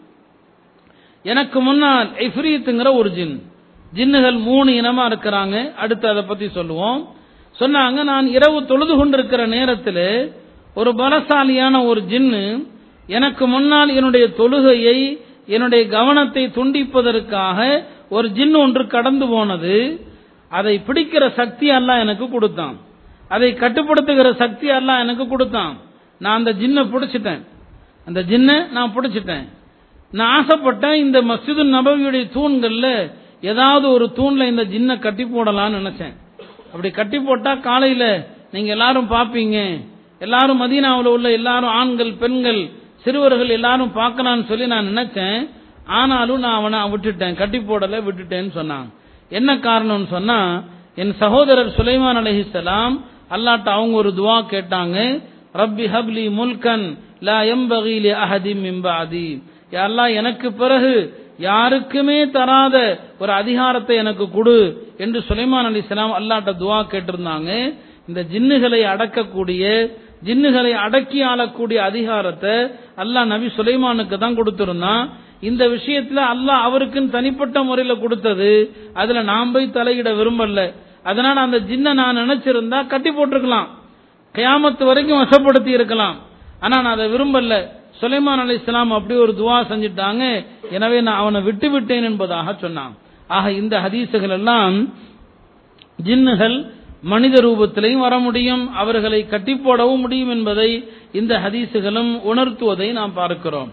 எனக்கு முன்னால் எஃப்ரீத்துங்கிற ஒரு ஜின் ஜின்னுகள் மூணு இனமா இருக்கிறாங்க அடுத்து அதை பத்தி சொல்லுவோம் சொன்னாங்க நான் இரவு தொழுது கொண்டிருக்கிற நேரத்தில் ஒரு பலசாலியான ஒரு ஜின்னு எனக்கு முன்னால் என்னுடைய தொழுகையை என்னுடைய கவனத்தை துண்டிப்பதற்காக ஒரு ஜின் ஒன்று கடந்து போனது அதை பிடிக்கிற சக்தி அல்லாஹ் எனக்கு கொடுத்தான் அதை கட்டுப்படுத்துகிற சக்தி அல்லாஹ் எனக்கு கொடுத்தான் நான் அந்த ஜின்னை பிடிச்சிட்டேன் அந்த ஜின்னை நான் பிடிச்சிட்டேன் நான் ஆசைப்பட்டேன் இந்த மஸ்ஜிது நபவியுடைய தூண்கள்ல ஏதாவது ஒரு தூண்ல இந்த ஜின்னை கட்டி போடலாம்னு நினைச்சேன் அப்படி கட்டி போட்டா காலையில நீங்க எல்லாரும் பாப்பீங்க எல்லாரும் மதீனாவில் உள்ள எல்லாரும் ஆண்கள் பெண்கள் சிறுவர்கள் எல்லாரும் பார்க்கலாம்னு சொல்லி நான் நினைச்சேன் ஆனாலும் நான் அவனை விட்டுட்டேன் கட்டி போடல விட்டுட்டேன்னு சொன்னான் என்ன காரணம்னு சொன்னா என் சகோதரர் சுலைமான் அலைஹிஸ்ஸலாம் அல்லாட்ட அவங்க ஒரு துவா கேட்டாங்க ரப்பி ஹப்லி முல்கன் லா எம்பகி லி அஹதி மின் பஅதி யா அல்லாஹ் எனக்கு பிறகு யாருக்குமே தராத ஒரு அதிகாரத்தை எனக்கு கொடு என்று சுலைமான் அலிஸ்லாம் அல்லாட்ட துவா கேட்டிருந்தாங்க இந்த ஜின்னுகளை அடக்கக்கூடிய ஜின்னுகளை அடக்கி ஆளக்கூடிய அதிகாரத்தை அல்லாஹ் நபி சுலைமானுக்கு தான் கொடுத்திருந்தான் இந்த விஷயத்துல அல்லாஹ் அவருக்குன்னு தனிப்பட்ட முறையில் கொடுத்தது அதுல நாம் போய் தலையிட விரும்பல அதனால அந்த ஜின்னை நான் நினைச்சிருந்தா கட்டி போட்டிருக்கலாம் கியாமத்து வரைக்கும் வசப்படுத்தி இருக்கலாம் ஆனா நான் அதை விரும்பல சுலைமான் அலி இஸ்லாம் அப்படி ஒரு துவா செஞ்சுட்டாங்க எனவே நான் அவனை விட்டு விட்டேன் என்பதாக சொன்னான் ஆக இந்த ஹதீசுகள் எல்லாம் ஜின்னுகள் மனித ரூபத்திலையும் வர முடியும் அவர்களை கட்டி போடவும் முடியும் என்பதை இந்த ஹதீசுகளும் உணர்த்துவதை நாம் பார்க்கிறோம்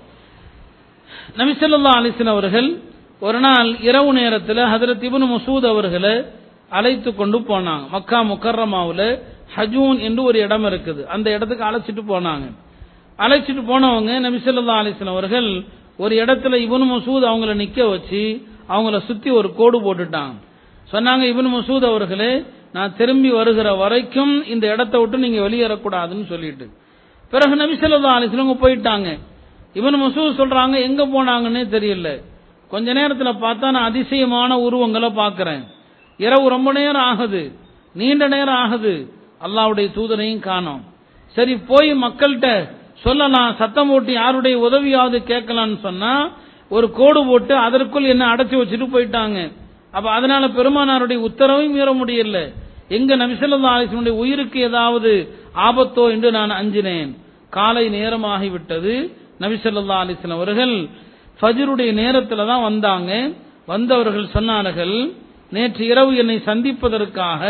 நபிசல்லா அலிஸ்லாம் அவர்கள் ஒரு நாள் இரவு நேரத்தில் ஹதரத் இப்னு மசூத் அவர்களை அழைத்து கொண்டு போனாங்க மக்கா முக்கர்ரமாவுல ஹஜூன் என்று ஒரு இடம் இருக்குது அந்த இடத்துக்கு அழைச்சிட்டு போனாங்க அழைச்சிட்டு போனவங்க நபிசல்லா அலிஸ்லாம் அவர்கள் ஒரு இடத்துல இப்னு மசூத் அவங்கள நிக்க வச்சு அவங்கள சுத்தி ஒரு கோடு போட்டுட்டாங்க சொன்னாங்க இப்னு மசூத் அவர்களே நான் திரும்பி வருகிற வரைக்கும் இந்த இடத்த விட்டு நீங்க வெளியேறக்கூடாதுன்னு சொல்லிட்டு பிறகு நபிசல்லா அலிஸ்லாம் போயிட்டாங்க இவன் மசூத் சொல்றாங்க எங்க போனாங்கன்னே தெரியல கொஞ்ச நேரத்துல பார்த்தா நான் அதிசயமான உருவங்களை பார்க்கிறேன் இரவு ரொம்ப நேரம் ஆகுது நீண்ட நேரம் ஆகுது அல்லாவுடைய தூதனையும் காணோம் சரி போய் மக்கள்கிட்ட சொல்லலாம் சத்தம் போட்டு யாருடைய உதவியாவது கேட்கலாம்னு சொன்னா ஒரு கோடு போட்டு அதற்குள் என்ன அடைச்சி வச்சுட்டு போயிட்டாங்க அப்ப அதனால பெருமானாருடைய உத்தரவையும் மீற முடியல எங்க நபிசல்லா அலிஸ்லனுடைய உயிருக்கு ஏதாவது ஆபத்தோ என்று நான் அஞ்சினேன் காலை நேரமாகிவிட்டது நபிசல்லா அலிஸ்லாம் அவர்கள் ஃபஜருடைய நேரத்தில் தான் வந்தாங்க வந்தவர்கள் சொன்னார்கள் நேற்று இரவு என்னை சந்திப்பதற்காக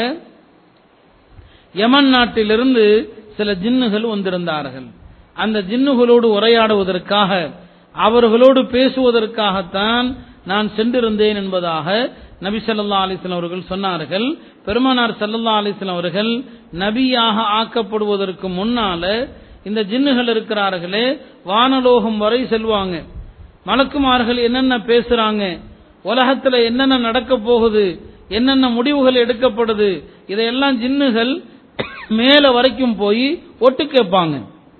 யமன் நாட்டிலிருந்து சில ஜின்னுகள் வந்திருந்தார்கள் அந்த ஜின்னுகளோடு உரையாடுவதற்காக அவர்களோடு பேசுவதற்காகத்தான் நான் சென்றிருந்தேன் என்பதாக நபி சல்லா அலிஸ்லாம் அவர்கள் சொன்னார்கள் பெருமானார் சல்லல்லா அலிஸ்லாம் அவர்கள் நபியாக ஆக்கப்படுவதற்கு முன்னால இந்த ஜின்னுகள் இருக்கிறார்களே வானலோகம் வரை செல்வாங்க மலக்குமார்கள் என்னென்ன பேசுறாங்க உலகத்துல என்னென்ன நடக்க போகுது என்னென்ன முடிவுகள் எடுக்கப்படுது இதையெல்லாம் ஜின்னுகள் மேல வரைக்கும் போய் ஒட்டு கேட்பாங்க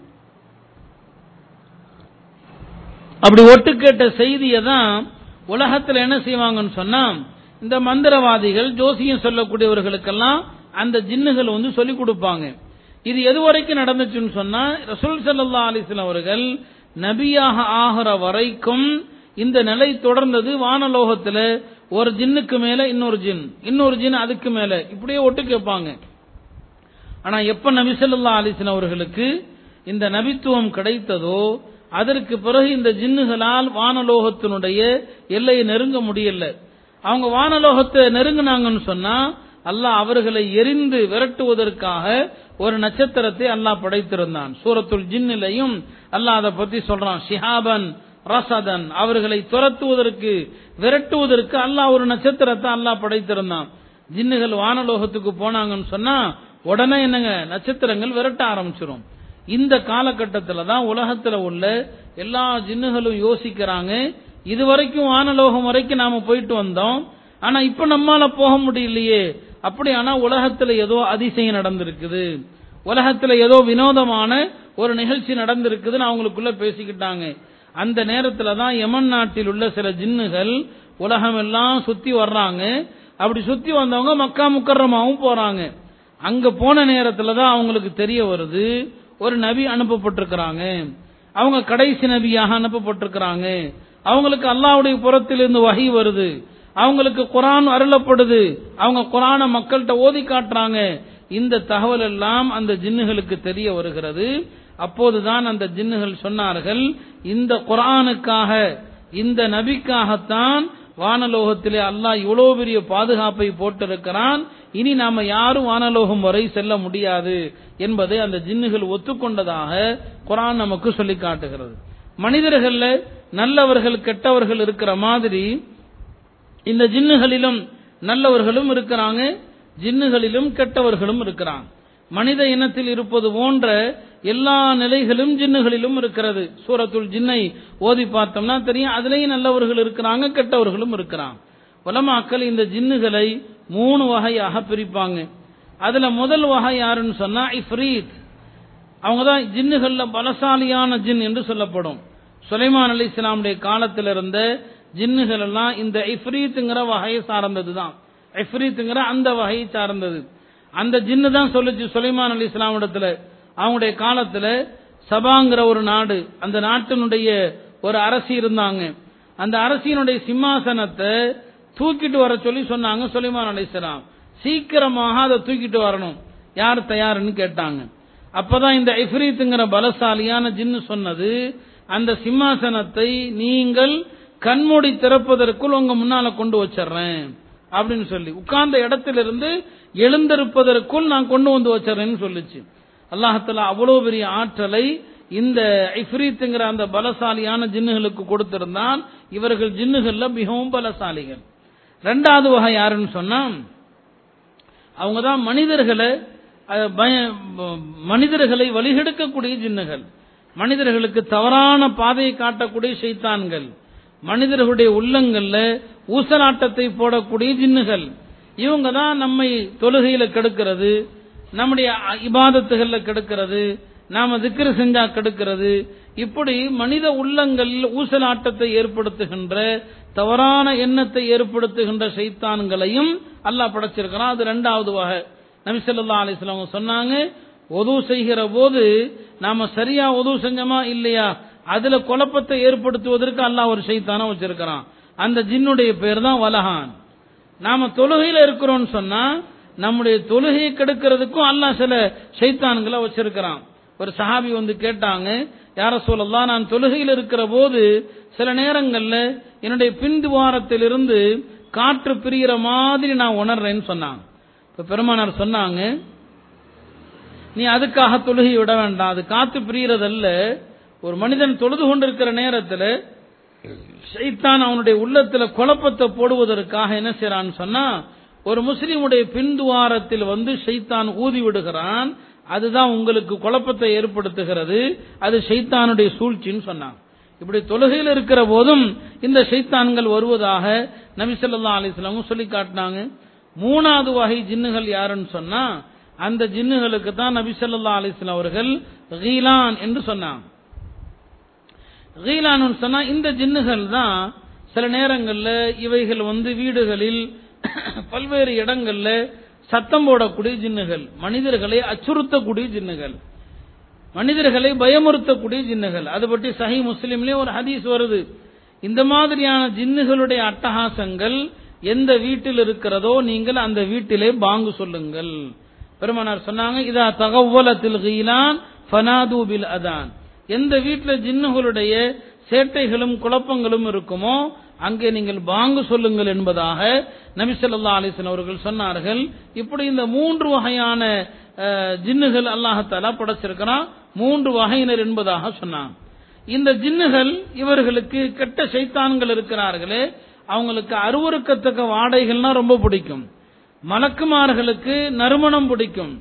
அப்படி ஒட்டு கேட்ட செய்தியை தான் உலகத்துல என்ன செய்வாங்கன்னு சொன்னா இந்த மந்திரவாதிகள் ஜோசியம் சொல்லக்கூடியவர்களுக்கெல்லாம் அந்த ஜின்னுகள் வந்து சொல்லிக் கொடுப்பாங்க இது எது வரைக்கும் நடந்துச்சுன்னு சொன்னா ரசூல் சல்லா அலிஸ்லாம் அவர்கள் நபியாக ஆகிற வரைக்கும் இந்த நிலை தொடர்ந்தது வானலோகத்துல ஒரு ஜின்னுக்கு மேல இன்னொரு ஜின் இன்னொரு ஜின் அதுக்கு மேல இப்படியே ஒட்டு கேட்பாங்க ஆனா எப்ப நபி சொல்லா அலிஸ்லாம் அவர்களுக்கு இந்த நபித்துவம் கிடைத்ததோ அதற்கு பிறகு இந்த ஜின்னுகளால் வானலோகத்தினுடைய எல்லையை நெருங்க முடியல அவங்க வானலோகத்தை நெருங்கினாங்கன்னு சொன்னா அல்லாஹ் அவர்களை எரிந்து விரட்டுவதற்காக ஒரு நட்சத்திரத்தை அல்லாஹ் படைத்திருந்தான் சூரத்துல் ஜின்னிலையும் அல்லாஹ் அதை பத்தி சொல்றான் ஷிஹாபன் ரசதன் அவர்களை துரத்துவதற்கு விரட்டுவதற்கு அல்லாஹ் ஒரு நட்சத்திரத்தை அல்லாஹ் படைத்திருந்தான் ஜின்னுகள் வானலோகத்துக்கு போனாங்கன்னு சொன்னா உடனே என்னங்க நட்சத்திரங்கள் விரட்ட ஆரம்பிச்சிரும் இந்த காலகட்டத்தில் தான் உலகத்தில் உள்ள எல்லா ஜின்னுகளும் யோசிக்கிறாங்க இது வரைக்கும் வானலோகம் வரைக்கும் நாம போயிட்டு வந்தோம் ஆனா இப்ப நம்மால போக முடியலையே அப்படி ஆனா உலகத்துல ஏதோ அதிசயம் நடந்திருக்குது உலகத்துல ஏதோ வினோதமான ஒரு நிகழ்ச்சி நடந்திருக்குதுன்னு அவங்களுக்குள்ள பேசிக்கிட்டாங்க அந்த நேரத்துல தான் யமன் நாட்டில் உள்ள சில ஜின்னுகள் உலகம் எல்லாம் சுத்தி வர்றாங்க அப்படி சுத்தி வந்தவங்க மக்கா முக்கரமாவும் போறாங்க அங்க போன நேரத்துல தான் அவங்களுக்கு தெரிய வருது ஒரு நபி அனுப்பப்பட்டிருக்கிறாங்க அவங்க கடைசி நபியாக அனுப்பப்பட்டிருக்கிறாங்க அவங்களுக்கு அல்லாவுடைய புறத்திலிருந்து வகை வருது அவங்களுக்கு குரான் அருளப்படுது அவங்க குரான மக்கள்கிட்ட ஓதி காட்டுறாங்க இந்த தகவல் எல்லாம் அந்த ஜின்னுகளுக்கு தெரிய வருகிறது அப்போதுதான் அந்த ஜின்னுகள் சொன்னார்கள் இந்த குரானுக்காக இந்த நபிக்காகத்தான் வானலோகத்திலே அல்லாஹ் இவ்வளவு பெரிய பாதுகாப்பை போட்டிருக்கிறான் இனி நாம யாரும் வானலோகம் வரை செல்ல முடியாது என்பதை அந்த ஜின்னுகள் ஒத்துக்கொண்டதாக குரான் நமக்கு சொல்லி காட்டுகிறது மனிதர்கள்ல நல்லவர்கள் கெட்டவர்கள் இருக்கிற மாதிரி இந்த ஜின்னுகளிலும் நல்லவர்களும் இருக்கிறாங்க ஜின்னுகளிலும் கெட்டவர்களும் இருக்கிறாங்க மனித இனத்தில் இருப்பது போன்ற எல்லா நிலைகளும் ஜின்னுகளிலும் இருக்கிறது சூரத்துல் ஜின்னை ஓதி பார்த்தோம்னா தெரியும் அதுலயும் நல்லவர்கள் இருக்கிறாங்க கெட்டவர்களும் இருக்கிறாங்க உலமாக்கள் இந்த ஜின்னுகளை மூணு வகையாக பிரிப்பாங்க அதுல முதல் வகை யாருன்னு சொன்னா இஃப்ரீத் அவங்க தான் ஜின்னுகள்ல பலசாலியான ஜின் என்று சொல்லப்படும் சுலைமான் அலி இஸ்லாமுடைய காலத்தில் இருந்த ஜின்னுகள் எல்லாம் இந்த இஃப்ரீத்துங்கிற வகையை சார்ந்தது தான் இஃப்ரீத்துங்கிற அந்த வகையை சார்ந்தது அந்த ஜின்னு தான் சொல்லுச்சு சுலைமான் அலி இஸ்லாம் இடத்துல அவங்களுடைய காலத்துல சபாங்கிற ஒரு நாடு அந்த நாட்டினுடைய ஒரு அரசி இருந்தாங்க அந்த அரசியினுடைய சிம்மாசனத்தை தூக்கிட்டு வர சொல்லி சொன்னாங்க சுலைமான் அலி இஸ்லாம் சீக்கிரமாக அதை தூக்கிட்டு வரணும் யார் தயாருன்னு கேட்டாங்க அப்பதான் இந்த இஃப்ரீத்துங்கிற பலசாலியான ஜின்னு சொன்னது அந்த சிம்மாசனத்தை நீங்கள் கண்மூடி திறப்பதற்குள் உங்க முன்னால கொண்டு வச்சிடுறேன் அப்படின்னு சொல்லி உட்கார்ந்த இடத்திலிருந்து எழுந்திருப்பதற்குள் நான் கொண்டு வந்து வச்சிடறேன்னு சொல்லுச்சு அல்லாஹத்துல அவ்வளவு பெரிய ஆற்றலை இந்த இஃப்ரீத்துங்கிற அந்த பலசாலியான ஜின்னுகளுக்கு கொடுத்திருந்தான் இவர்கள் ஜின்னுகள்ல மிகவும் பலசாலிகள் ரெண்டாவது வகை யாருன்னு சொன்னா அவங்க தான் மனிதர்களை அஹ், பய- மனிதர்களை வழிகெடுக்கக்கூடிய ஜின்னுகள் மனிதர்களுக்கு தவறான பாதையை காட்டக்கூடிய ஷைத்தான்கள் மனிதர்களுடைய உள்ளங்கள்ல ஊசலாட்டத்தை போடக்கூடிய ஜின்னுகள் இவங்க தான் நம்மை தொழுகையில கெடுக்கிறது நம்முடைய இபாதத்துகள்ல கெடுக்கிறது நாம திக்ரு செஞ்சா கெடுக்கிறது இப்படி மனித உள்ளங்களில் ஊசலாட்டத்தை ஏற்படுத்துகின்ற தவறான எண்ணத்தை ஏற்படுத்துகின்ற சைத்தான்களையும் அல்லாஹ் படைச்சிருக்கிறான் அது ரெண்டாவது வகை நபி ஸல்லல்லாஹு அலைஹி வஸல்லம் சொன்னாங்க ஒது செய்கிற போது நாம சரியா ஒது செஞ்சோமா இல்லையா அதுல குழப்பத்தை ஏற்படுத்துவதற்கு அல்லாஹ் ஒரு சைத்தான வச்சிருக்கிறான் அந்த ஜின்னுடைய பேர் தான் வலஹான் நாம தொழுகையில இருக்கிறோம்னு சொன்னா நம்முடைய தொழுகையை கெடுக்கிறதுக்கும் அல்லாஹ் சில சைத்தான்களை வச்சிருக்கிறான் ஒரு சஹாபி வந்து கேட்டாங்க யார சொல்லலாம் நான் தொழுகையில் இருக்கிற போது சில நேரங்கள்ல என்னுடைய பின்துவாரத்திலிருந்து காற்று பிரிகிற மாதிரி நான் உணர்றேன்னு சொன்னாங்க இப்ப பெருமானார் சொன்னாங்க நீ அதுக்காக தொழுகை விட வேண்டாம் அது காத்து பிரியறதல்ல ஒரு மனிதன் தொழுது கொண்டிருக்கிற நேரத்தில் ஷைத்தான் அவனுடைய உள்ளத்துல குழப்பத்தை போடுவதற்காக என்ன செய்யறான்னு சொன்னா ஒரு முஸ்லிமுடைய பின்துவாரத்தில் வந்து ஷைத்தான் ஊதி விடுகிறான் அதுதான் உங்களுக்கு குழப்பத்தை ஏற்படுத்துகிறது அது ஷைத்தானுடைய சூழ்ச்சின்னு சொன்னாங்க இப்படி தொழுகையில் இருக்கிற போதும் இந்த ஷைத்தான்கள் வருவதாக நபி ஸல்லல்லாஹு அலைஹி வஸல்லம் சொல்லி காட்டினாங்க மூணாவது வகை ஜின்னுகள் யாருன்னு சொன்னா அந்த ஜின்னுகளுக்கு தான் நபி ஸல்லல்லாஹு அலைஹி வஸல்லம் அவர்கள் கீலான் என்று சொன்னாங்க கீலான்னு சொன்னா இந்த ஜின்னுகள் தான் சில நேரங்கள்ல இவைகள் வந்து வீடுகளில் பல்வேறு இடங்கள்ல சத்தம் போடக்கூடிய ஜின்னுகள் மனிதர்களை அச்சுறுத்தக்கூடிய ஜின்னுகள் மனிதர்களை பயமுறுத்தக்கூடிய ஜின்னுகள் அது பற்றி சஹி முஸ்லிம்லயே ஒரு ஹதீஸ் வருது இந்த மாதிரியான ஜின்னுகளுடைய அட்டகாசங்கள் எந்த வீட்டில் இருக்கிறதோ நீங்கள் அந்த வீட்டிலே பாங்கு சொல்லுங்கள் பெருமானார் சொன்னாங்க இதா தகவலத்தில் கீலான் ஃபனாது பில் அதான் எந்த வீட்டில் ஜின்னுகளுடைய சேட்டைகளும் குழப்பங்களும் இருக்குமோ அங்கே நீங்கள் பாங்கு சொல்லுங்கள் என்பதாக நபி ஸல்லல்லாஹு அலைஹி வஸல்லம் அவர்கள் சொன்னார்கள் இப்படி இந்த மூன்று வகையான அஹ், ஜின்னுகள் அல்லாஹத்தாலா படைச்சிருக்கிறான் மூன்று வகையினர் என்பதாக சொன்னான் இந்த ஜின்னுகள் இவர்களுக்கு கெட்ட சைத்தான்கள் இருக்கிறார்களே அவங்களுக்கு அருவருக்கத்தக்க வாடைகள்னா ரொம்ப பிடிக்கும் மலக்குமார்களுக்கு நறுமணம் பிடிக்கும்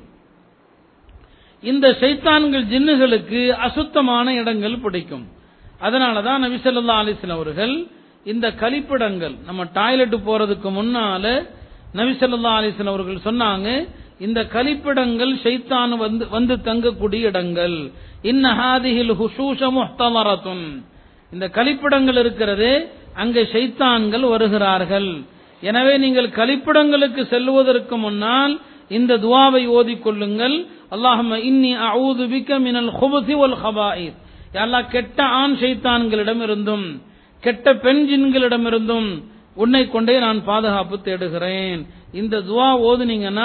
இந்த சைத்தான்கள் ஜின்னுகளுக்கு அசுத்தமான இடங்கள் பிடிக்கும் அதனாலதான் நபி ஸல்லல்லாஹு அலைஹி வஸல்லம் அவர்கள் இந்த கழிப்பிடங்கள் நம்ம டாய்லெட் போறதுக்கு முன்னால நபி ஸல்லல்லாஹு அலைஹி வஸல்லம் அவர்கள் சொன்னாங்க இந்த கழிப்பிடங்கள் ஷைத்தான் வந்து வந்து தங்கக்கூடிய இடங்கள் இன்ன ஹாதிஹில் ஹுஷூஷ முஹ்தமரத்துன் இந்த கழிப்பிடங்கள் இருக்கிறதே அங்கே ஷைத்தான்கள் வருகிறார்கள் எனவே நீங்கள் கழிப்பிடங்களுக்கு செல்வதற்கு முன்னால் இந்த துவாவை ஓதிக்கொள்ளுங்கள் அல்லாஹும்ம இன்னி அஊது பிக்க மினல் ஹுபுசி வல் ஹபாயித் அல்லாஹ் கெட்ட ஆண் ஷைத்தான்களிடம் இருந்தும் கெட்ட பெண் ஜின்களிடமிருந்தும் உன்னை கொண்டே நான் பாதுகாப்பு தேடுகிறேன் இந்த துவா ஓதுனீங்கன்னா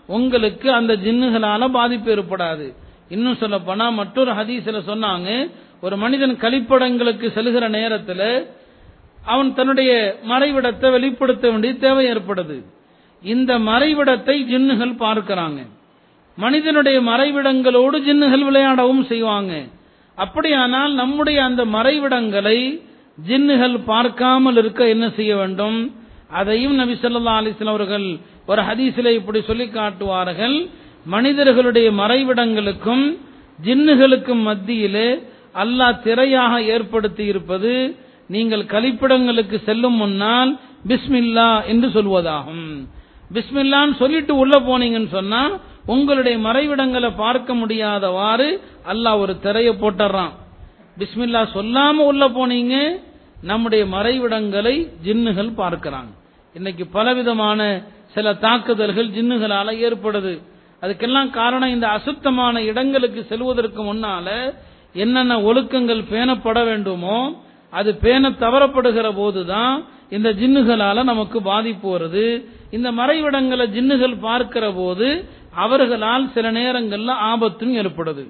உங்களுக்கு அந்த ஜின்னுகளால பாதிப்பு ஏற்படாது இன்னும் சொல்ல போனா மற்றொரு ஹதீஸ்ல சொன்னாங்க ஒரு மனிதன் கழிப்படங்களுக்கு செல்கிற நேரத்தில் அவன் தன்னுடைய மறைவிடத்தை வெளிப்படுத்த வேண்டிய தேவை ஏற்படுது இந்த மறைவிடத்தை ஜின்னுகள் பார்க்கிறாங்க மனிதனுடைய மறைவிடங்களோடு ஜின்னுகள் விளையாடவும் செய்வாங்க அப்படியானால் நம்முடைய அந்த மறைவிடங்களை ஜின்னுகள் பார்க்காமல் இருக்க என்ன செய்ய வேண்டும் அதையும் நபி ஸல்லல்லாஹு அலைஹி வஸல்லம் அவர்கள் ஒரு ஹதீஸிலே இப்படி சொல்லி காட்டுவார்கள் மனிதர்களுடைய மறைவிடங்களுக்கும் ஜின்னுகளுக்கும் மத்தியிலே அல்லாஹ் திரையாக ஏற்படுத்தி இருப்பது நீங்கள் கழிப்பிடங்களுக்கு செல்லும் முன்னால் பிஸ்மில்லா என்று சொல்வதாகும் பிஸ்மில்லான்னு சொல்லிட்டு உள்ள போனீங்கன்னு சொன்னா உங்களுடைய மறைவிடங்களை பார்க்க முடியாதவாறு அல்லாஹ் ஒரு திரையை போட்டுறான் பிஸ்மில்லா சொல்லாம உள்ள போனீங்க நம்முடைய மறைவிடங்களை ஜின்னுகள் பார்க்கிறாங்க இன்னைக்கு பலவிதமான சில தாக்குதல்கள் ஜின்னுகளால ஏற்படுது அதுக்கெல்லாம் காரணம் இந்த அசுத்தமான இடங்களுக்கு செல்வதற்கு முன்னால என்னென்ன ஒழுக்கங்கள் பேணப்பட வேண்டுமோ அது பேண தவறப்படுகிற போதுதான் இந்த ஜின்னுகளால நமக்கு பாதிப்பு வருது இந்த மறைவிடங்களை ஜின்னுகள் பார்க்கிற போது அவர்களால் சில நேரங்கள்ல ஆபத்தும் ஏற்படுது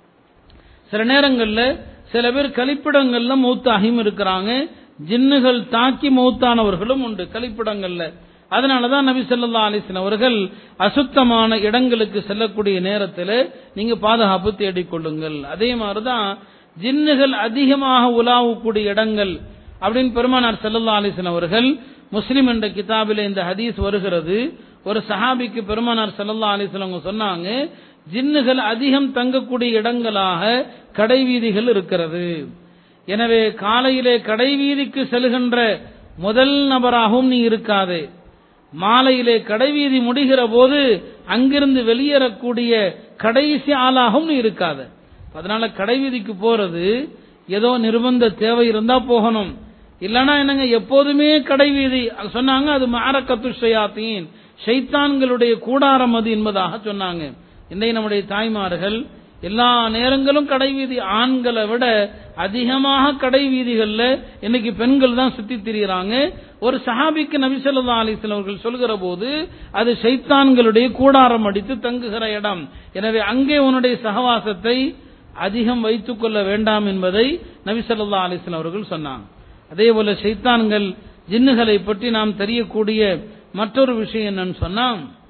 சில நேரங்கள்ல சில பேர் கழிப்பிடங்கள்ல மௌத்தாகியும் இருக்கிறாங்க ஜின்னுகள் தாக்கி மௌத்தானவர்களும் உண்டு கழிப்பிடங்கள்ல அதனாலதான் நபி ஸல்லல்லாஹு அலைஹி வஸல்லம் அவர்கள் அசுத்தமான இடங்களுக்கு செல்லக்கூடிய நேரத்தில் நீங்க பாதுகாப்பு தேடிக்கொள்ளுங்கள் அதே மாதிரிதான் ஜின்னுகள் அதிகமாக உலாவக்கூடிய இடங்கள் அப்படின்னு பெருமானார் ஸல்லல்லாஹு அலைஹி வஸல்லம் அவர்கள் முஸ்லிம் என்ற கிதாபிலே இந்த ஹதீஸ் வருகிறது ஒரு சஹாபிக்கு பெருமானார் ஸல்லல்லாஹு அலைஹி வஸல்லம் அவங்க சொன்னாங்க ஜின்னுகள் அதிகம் தங்கக்கூடிய இடங்களாக கடைவீதிகள் இருக்கிறது எனவே காலையிலே கடைவீதிக்கு செல்கின்ற முதல் நபராகவும் நீ இருக்காதே மாலையிலே கடைவீதி முடிகிற போது அங்கிருந்து வெளியேறக்கூடிய கடைசி ஆளாகவும் நீ இருக்காத அதனால கடைவீதிக்கு போறது ஏதோ நிர்பந்த தேவை இருந்தா போகணும் இல்லனா என்னங்க எப்போதுமே கடைவீதி சொன்னாங்க அது மாரக்கத்து ஷயாத்தீன் ஷைத்தான்களுடைய கூடாரம் அது என்பதாக சொன்னாங்க இன்றைய நம்முடைய தாய்மார்கள் எல்லா நேரங்களும் கடைவீதி ஆண்களை விட அதிகமாக கடைவீதிகள்ல இன்னைக்கு பெண்கள் தான் சுத்தி திரிகிறாங்க ஒரு சஹாபிக்கு நபி ஸல்லல்லாஹு அலைஹி வஸல்லம் அவர்கள் சொல்கிற போது அது ஷைத்தான்களுடைய கூடாரம் அடித்து தங்குகிற இடம் எனவே அங்கே உன்னுடைய சகவாசத்தை அதிகம் வைத்துக் கொள்ள வேண்டாம் என்பதை நபி ஸல்லல்லாஹு அலைஹி வஸல்லம் அவர்கள் சொன்னாங்க அதே போல ஷைத்தான்கள் ஜின்னுகளை பற்றி நாம் தெரியக்கூடிய மற்றொரு விஷயம் என்னன்னு சொன்னா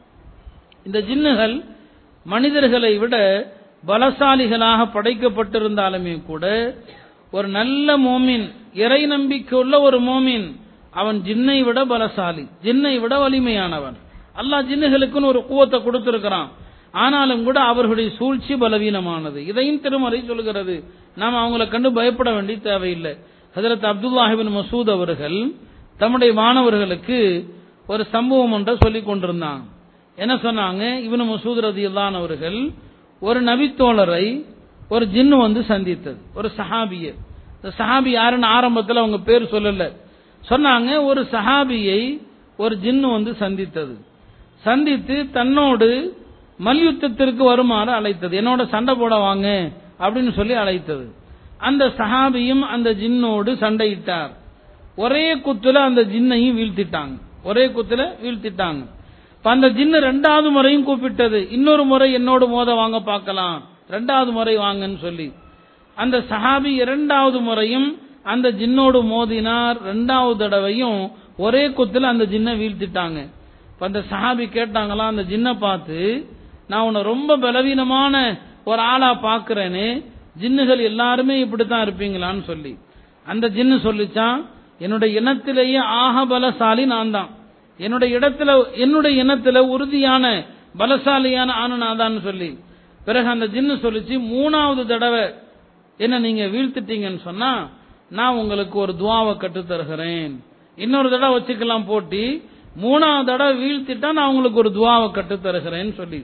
இந்த ஜின்னுகள் மனிதர்களை விட பலசாலிகளாக படைக்கப்பட்டிருந்தாலுமே கூட ஒரு நல்ல மோமின் இறை நம்பிக்கை உள்ள ஒரு மோமின் அவன் ஜின்னை விட பலசாலி ஜின்னை விட வலிமையானவன் அல்லாஹ் ஜின்னுகளுக்குன்னு ஒரு கூவத்தை கொடுத்திருக்கிறான் ஆனாலும் கூட அவர்களுடைய சூழ்ச்சி பலவீனமானது இதையும் திருமறை சொல்கிறது நாம் அவங்களை கண்டு பயப்பட வேண்டிய தேவையில்லை ஹதரத் அப்துல்லாஹிபின் மசூத் அவர்கள் தம்முடைய மாணவர்களுக்கு ஒரு சம்பவம் ஒன்றை சொல்லிக் கொண்டிருந்தாங்க என்ன சொன்னாங்க இவனு மசூத் ரதியுல்லான் அவர்கள் ஒரு நபித்தோழரை ஒரு ஜின்னு வந்து சந்தித்தது ஒரு சஹாபிய இந்த சஹாபி யாருன்னு ஆரம்பத்தில் அவங்க பேர் சொல்லல சொன்னாங்க ஒரு சஹாபியை ஒரு ஜின்னு வந்து சந்தித்தது சந்தித்து தன்னோடு மல்யுத்தத்திற்கு வருமாறு அழைத்தது என்னோட சண்டை போட வாங்க அப்படின்னு சொல்லி அழைத்தது அந்த சஹாபியும் அந்த ஜின்னோடு சண்டையிட்டார் ஒரே குத்துல அந்த ஜின்னையும் வீழ்த்திட்டாங்க ஒரே குத்துல வீழ்த்திட்டாங்க இப்ப அந்த ஜின்னு ரெண்டாவது முறையும் கூப்பிட்டது இன்னொரு முறை என்னோடு மோத வாங்க பார்க்கலாம் ரெண்டாவது முறை வாங்கன்னு சொல்லி அந்த சஹாபி இரண்டாவது முறையும் அந்த ஜின்னோடு மோதினார் ரெண்டாவது தடவையும் ஒரே குத்துல அந்த ஜின்னை வீழ்த்திட்டாங்க இப்ப அந்த சஹாபி கேட்டாங்களாம் அந்த ஜின்னை பார்த்து நான் உன்னை ரொம்ப பலவீனமான ஒரு ஆளா பாக்குறேன்னு ஜின்னுகள் எல்லாருமே இப்படித்தான் இருப்பீங்களான்னு சொல்லி அந்த ஜின்னு சொல்லிச்சான் என்னுடைய இனத்திலேயே ஆக பலசாலி நான் தான் என்னுடைய இடத்துல என்னுடைய இனத்துல உறுதியான பலசாலியான ஆணு நான் தான் சொல்லி பிறகு அந்த ஜின்னு சொல்லிச்சு மூணாவது தடவை என்ன நீங்க வீழ்த்திட்டீங்கன்னு சொன்னா நான் உங்களுக்கு ஒரு துவாவை கற்று தருகிறேன் இன்னொரு தடவை வச்சுக்கலாம் போட்டி மூணாவது தடவை வீழ்த்திட்டா நான் உங்களுக்கு ஒரு துவாவை கற்று தருகிறேன்னு சொல்லி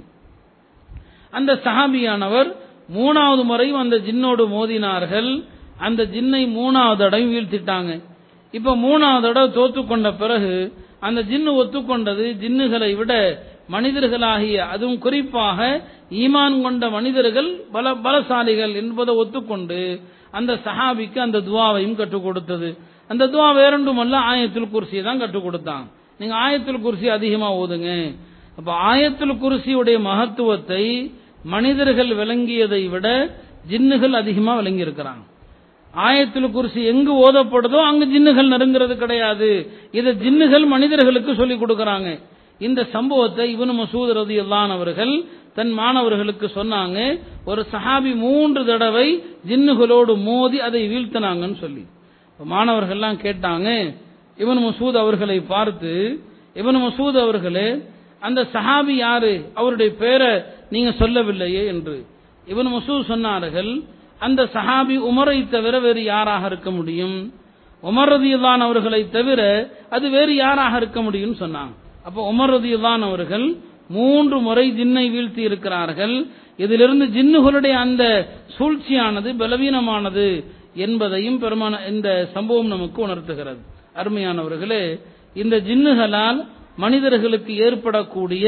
அந்த சஹாபியானவர் மூணாவது முறையும் அந்த ஜின்னோடு மோதினார்கள் அந்த ஜின்னை மூணாவது தடவை வீழ்த்திட்டாங்க இப்ப மூணாவது தடவை தோத்து கொண்ட பிறகு அந்த ஜின்னு ஒத்துக்கொண்டது ஜின்னுகளை விட மனிதர்களாகிய அதுவும் குறிப்பாக ஈமான் கொண்ட மனிதர்கள் பல பலசாலிகள் என்பதை ஒத்துக்கொண்டு அந்த சஹாபிக்கு அந்த துவாவையும் கற்றுக் கொடுத்தது அந்த துவா வேறொன்றுமல்ல ஆயத்தில் குர்சியை தான் கற்றுக் கொடுத்தான் நீங்க ஆயத்தில் குர்சி அதிகமா ஓதுங்க அப்ப ஆயத்துல் குருசியுடைய மகத்துவத்தை மனிதர்கள் விளங்கியதை விட ஜின்னுகள் அதிகமா விளங்கி இருக்கிறாங்க ஆயத்துல் குருசி எங்கு ஓதப்படுதோ அங்கு ஜின்னுகள் நெருங்கிறது கிடையாது இதை ஜின்னுகள் மனிதர்களுக்கு சொல்லிக் கொடுக்கறாங்க இந்த சம்பவத்தை இவனு மசூத் ரதி அவர்கள் தன் மாணவர்களுக்கு சொன்னாங்க ஒரு சஹாபி மூன்று தடவை ஜின்னுகளோடு மோதி அதை வீழ்த்தினாங்கன்னு சொல்லி மாணவர்கள்லாம் கேட்டாங்க இவன் மசூத் அவர்களை பார்த்து இவன் மசூத் அவர்களே அந்த சஹாபி யாரு அவருடைய பேரை நீங்க சொல்லவில்லையே என்று இவன் மசூத் சொன்னார்கள் அந்த சஹாபி உமரை தவிர வேறு யாராக இருக்க முடியும் உமர் ரதியுல்லான் அவர்களை தவிர அது வேறு யாராக இருக்க முடியும் சொன்னாங்க அப்ப உமர் ரதியுல்லான் அவர்கள் மூன்று முறை ஜின்னை வீழ்த்தி இருக்கிறார்கள் இதிலிருந்து ஜின்னுகளுடைய அந்த சூழ்ச்சியானது பலவீனமானது என்பதையும் பெருமான இந்த சம்பவம் நமக்கு உணர்த்துகிறது அருமையானவர்களே இந்த ஜின்னுகளால் மனிதர்களுக்கு ஏற்படக்கூடிய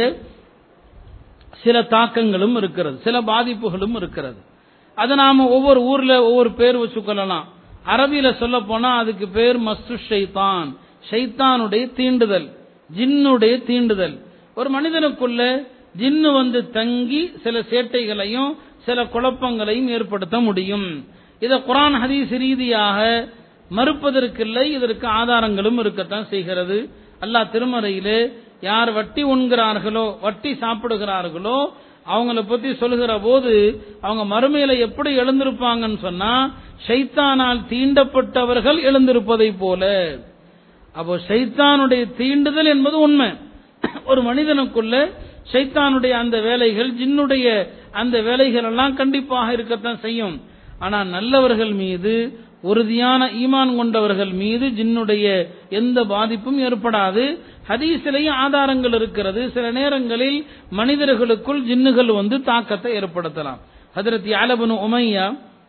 சில தாக்கங்களும் இருக்கிறது சில பாதிப்புகளும் இருக்கிறது அதை நாம ஒவ்வொரு ஊர்ல ஒவ்வொரு பேர் வச்சுக்கொள்ளலாம் அரபியில சொல்ல போனா அதுக்கு பேர் மஸ்து ஷைத்தான் ஷைத்தானுடைய தீண்டுதல் ஜின்னுடைய தீண்டுதல் ஒரு மனிதனுக்குள்ள ஜின்னு வந்து தங்கி சில சேட்டைகளையும் சில குழப்பங்களையும் ஏற்படுத்த முடியும் இதை குரான் ஹதீஸ் ரீதியாக மறுப்பதற்கில்லை இதற்கு ஆதாரங்களும் இருக்கத்தான் செய்கிறது அல்லாஹ் திருமறையிலே யார் வட்டி உண்கிறார்களோ வட்டி சாப்பிடுகிறார்களோ அவங்கள பத்தி சொல்லுகிற போது அவங்க மறுமையில எப்படி எழுந்திருப்பாங்கன்னு சொன்னா ஷைத்தானால் தீண்டப்பட்டவர்கள் எழுந்திருப்பதை போல அப்போ ஷைத்தானுடைய தீண்டுதல் என்பது உண்மை ஒரு மனிதனுக்குள்ள ஷைத்தானுடைய அந்த வேலைகள் ஜின்னுடைய அந்த வேலைகள் எல்லாம் கண்டிப்பாக இருக்கத்தான் செய்யும் ஆனா நல்லவர்கள் மீது உறுதியான ஈமான் கொண்டவர்கள் மீது ஜின்னுடைய எந்த பாதிப்பும் ஏற்படாது ஹதீஸிலேயும் ஆதாரங்கள் இருக்கிறது சில நேரங்களில் மனிதர்களுக்குள் ஜின்னுகள் வந்து தாக்கத்தை ஏற்படுத்தலாம் ஹதரத் யாலபனு உமையா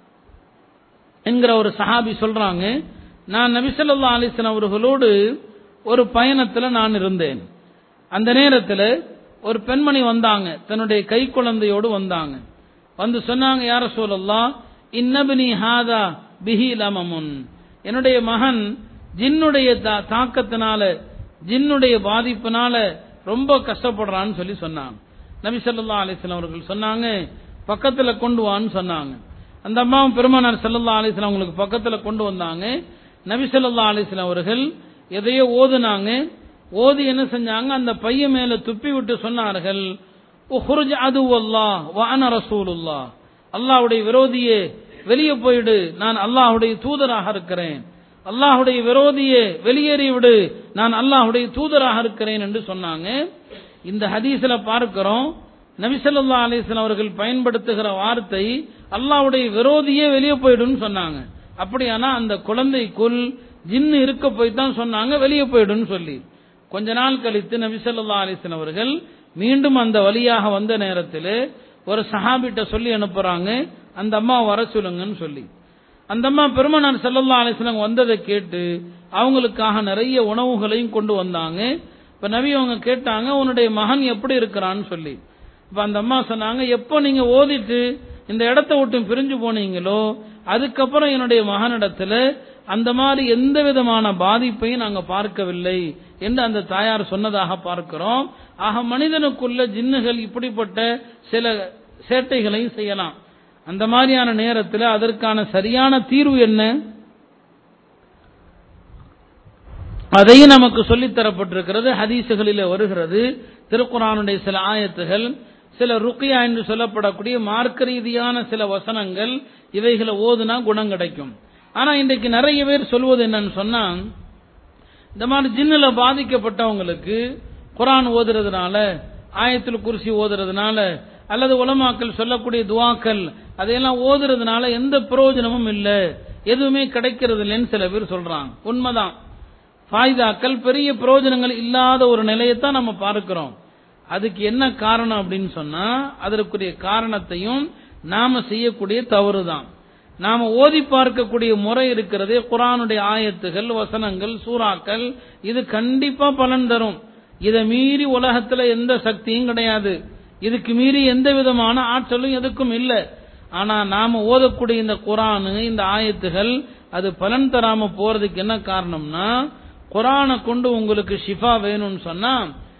என்கிற ஒரு சஹாபி சொல்றாங்க நான் நபிசல்லா அலிஸ்லாம் அவர்களோடு ஒரு பயணத்துல நான் இருந்தேன் அந்த நேரத்தில் ஒரு பெண்மணி வந்தாங்க தன்னுடைய கை குழந்தையோடு வந்தாங்க வந்து சொன்னாங்க யார சொல்லலாம் இன்னபினி ஹாதா பிஹி லமமுன் என்னுடைய மகன் ஜின்னுடைய தாக்கத்தினால ஜின்னுடைய பாதிப்பினால ரொம்ப கஷ்டப்படுறான்னு சொல்லி சொன்னாங்க நபி சொல்லா அலிஸ்லாம் அவர்கள் சொன்னாங்க பக்கத்துல கொண்டு வான்னு சொன்னாங்க அந்த அம்மாவும் பெருமானார் செல்லல்லா அலிஸ்லாம் அவங்களுக்கு பக்கத்துல கொண்டு வந்தாங்க நபி சொல்லா அலிஸ்லாம் அவர்கள் எதையோ ஓதுனாங்க ஓதி என்ன செஞ்சாங்க அந்த பையன் மேல துப்பி விட்டு சொன்னார்கள் அது வான ரசூலுல்லா அல்லாஹுடைய விரோதியே வெளியே போயிடு நான் அல்லாஹுடைய தூதராக இருக்கிறேன் அல்லாஹுடைய விரோதியே வெளியேறி விடு நான் அல்லாஹுடைய தூதராக இருக்கிறேன் என்று சொன்னாங்க இந்த ஹதீஸ்ல பார்க்கிறோம் நபிசல்லா அலிஸ்லாம் அவர்கள் பயன்படுத்துகிற வார்த்தை அல்லாஹுடைய விரோதியே வெளியே போயிடுன்னு சொன்னாங்க அப்படியானா அந்த குழந்தைக்குள் ஜின்னு இருக்க போய் தான் சொன்னாங்க வெளியே போயிடுன்னு சொல்லி கொஞ்ச நாள் கழித்து நபிசல்லா அலிஸ்லாம் அவர்கள் மீண்டும் அந்த வழியாக வந்த நேரத்தில் ஒரு சஹாபிட்ட சொல்லி அனுப்புறாங்க அந்த அம்மா வர சொல்லுங்கன்னு சொல்லி அந்த அம்மா பெருமனார் செல்லல்லா அலிஸ்லாம் வந்ததை கேட்டு அவங்களுக்காக நிறைய உணவுகளையும் கொண்டு வந்தாங்க இப்ப நபி அவங்க கேட்டாங்க உன்னுடைய மகன் எப்படி இருக்கிறான்னு சொல்லி இப்ப அந்த அம்மா சொன்னாங்க எப்போ நீங்க ஓதிட்டு இந்த இடத்த விட்டு பிரிஞ்சு போனீங்களோ அதுக்கப்புறம் என்னுடைய மகனிடத்துல அந்த மாதிரி எந்த விதமான பாதிப்பையும் நாங்க பார்க்கவில்லை என்று அந்த தாயார் சொன்னதாக பார்க்கிறோம் ஆக மனிதனுக்குள்ள ஜின்னுகள் இப்படிப்பட்ட சில சேட்டைகளையும் செய்யலாம் அந்த மாதிரியான நேரத்தில் அதற்கான சரியான தீர்வு என்ன அதையும் நமக்கு சொல்லித் தரப்பட்டிருக்கிறது ஹதீசுகளில் வருகிறது திருக்குறானுடைய சில ஆயத்துகள் சில ருக்கியா என்று சொல்லப்படக்கூடிய மார்க்க ரீதியான சில வசனங்கள் இவைகளை ஓதுனா குணம் கிடைக்கும் ஆனா இன்றைக்கு நிறைய பேர் சொல்வது என்னன்னு சொன்னா இந்த மாதிரி ஜின்னுல பாதிக்கப்பட்டவங்களுக்கு குரான் ஓதுறதுனால ஆயத்தில் குருசி ஓதுறதுனால அல்லது உலமாக்கள் சொல்லக்கூடிய துவாக்கள் அதையெல்லாம் ஓதுறதுனால எந்த பிரயோஜனமும் இல்லை எதுவுமே கிடைக்கிறது இல்லைன்னு சில பேர் சொல்றாங்க உண்மைதான் ஃபாய்தாக்கள் பெரிய பிரயோஜனங்கள் இல்லாத ஒரு நிலையத்தான் நம்ம பார்க்கிறோம் அதுக்கு என்ன காரணம் அப்படின்னு சொன்னா அதற்குரிய காரணத்தையும் நாம செய்யக்கூடிய தவறு தான் நாம ஓதி பார்க்கக்கூடிய முறை இருக்கிறதே குரானுடைய ஆயத்துகள் வசனங்கள் சூறாக்கள் இது கண்டிப்பா பலன் தரும் இதை மீறி உலகத்துல எந்த சக்தியும் கிடையாது இதுக்கு மீறி எந்த விதமான ஆற்றலும் எதுக்கும் இல்லை ஆனா நாம ஓதக்கூடிய இந்த குரானு இந்த ஆயத்துகள் அது பலன் தராம போறதுக்கு என்ன காரணம்னா குரானை கொண்டு உங்களுக்கு ஷிஃபா வேணும்னு சொன்னா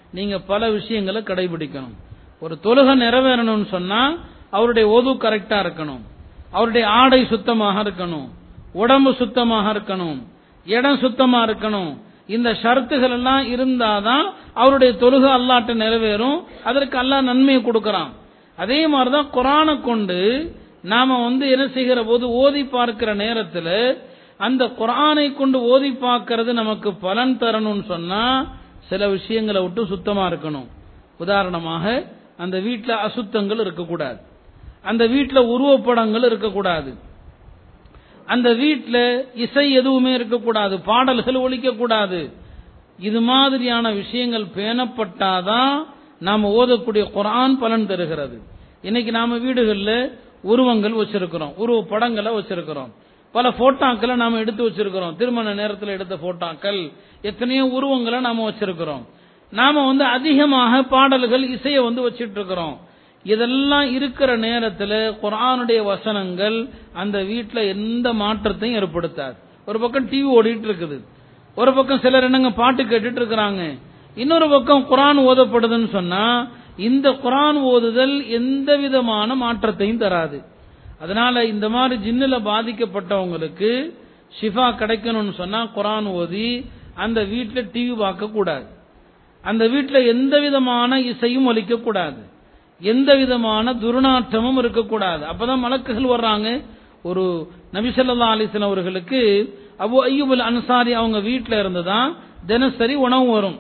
நீங்க பல விஷயங்களை கடைபிடிக்கணும் ஒரு தொழுகை நிறைவேறணும்னு சொன்னா அவருடைய ஒது கரெக்டா இருக்கணும் அவருடைய ஆடை சுத்தமாக இருக்கணும் உடம்பு சுத்தமாக இருக்கணும் இடம் சுத்தமா இருக்கணும் இந்த ஷரத்துகள் எல்லாம் இருந்தாதான் அவருடைய தொழுகை அல்லாட்ட நிறைவேறும் அதற்கு அல்லாஹ் நன்மையை கொடுக்கறான் அதே மாதிரிதான் குரானை கொண்டு நாம வந்து என்ன செய்கிற போது ஓதி பார்க்கிற நேரத்தில் அந்த குரானை கொண்டு ஓதி பார்க்கிறது நமக்கு பலன் தரணும்னு சொன்னா சில விஷயங்களை விட்டு சுத்தமா இருக்கணும் உதாரணமாக அந்த வீட்டில் அசுத்தங்கள் இருக்கக்கூடாது அந்த வீட்டில் உருவப்படங்கள் இருக்கக்கூடாது அந்த வீட்டில் இசை எதுவுமே இருக்கக்கூடாது பாடல்கள் ஒழிக்கக்கூடாது இது மாதிரியான விஷயங்கள் பேணப்பட்டாதான் நாம ஓதக்கூடிய குரான் பலன் தருகிறது இன்னைக்கு நாம வீடுகளில் உருவங்கள் வச்சிருக்கிறோம் உருவ படங்களை வச்சிருக்கிறோம் பல போட்டோக்களை நாம எடுத்து வச்சிருக்கிறோம் திருமண நேரத்தில் எடுத்த போட்டோக்கள் எத்தனையோ உருவங்களை நாம வச்சிருக்கிறோம் நாம வந்து அதிகமாக பாடல்கள் இசையை வந்து வச்சிட்டு இருக்கிறோம் இதெல்லாம் இருக்கிற நேரத்தில் குரானுடைய வசனங்கள் அந்த வீட்டில் எந்த மாற்றத்தையும் ஏற்படுத்தாது ஒரு பக்கம் டிவி ஓடிட்டு இருக்குது ஒரு பக்கம் சிலர் என்னங்க பாட்டு கேட்டுட்டு இருக்கிறாங்க இன்னொரு பக்கம் குரான் ஓதப்படுதுன்னு சொன்னா இந்த குரான் ஓதுதல் எந்த விதமான மாற்றத்தையும் தராது அதனால இந்த மாதிரி ஜின்னுல பாதிக்கப்பட்டவங்களுக்கு ஷிஃபா கிடைக்கணும்னு சொன்னா குரான் ஓதி அந்த வீட்டில் டிவி பார்க்க கூடாது அந்த வீட்டில் எந்த விதமான இசையும் ஒலிக்க கூடாது எந்த விதமான துர்நாற்றமும் இருக்கக்கூடாது அப்பதான் மலக்குகள் வர்றாங்க ஒரு நபிசல்லா அலிஸ்லாம் அவர்களுக்கு அபு ஐயூபுல் அன்சாரி அவங்க வீட்டில் இருந்துதான் தினசரி உணவு வரும்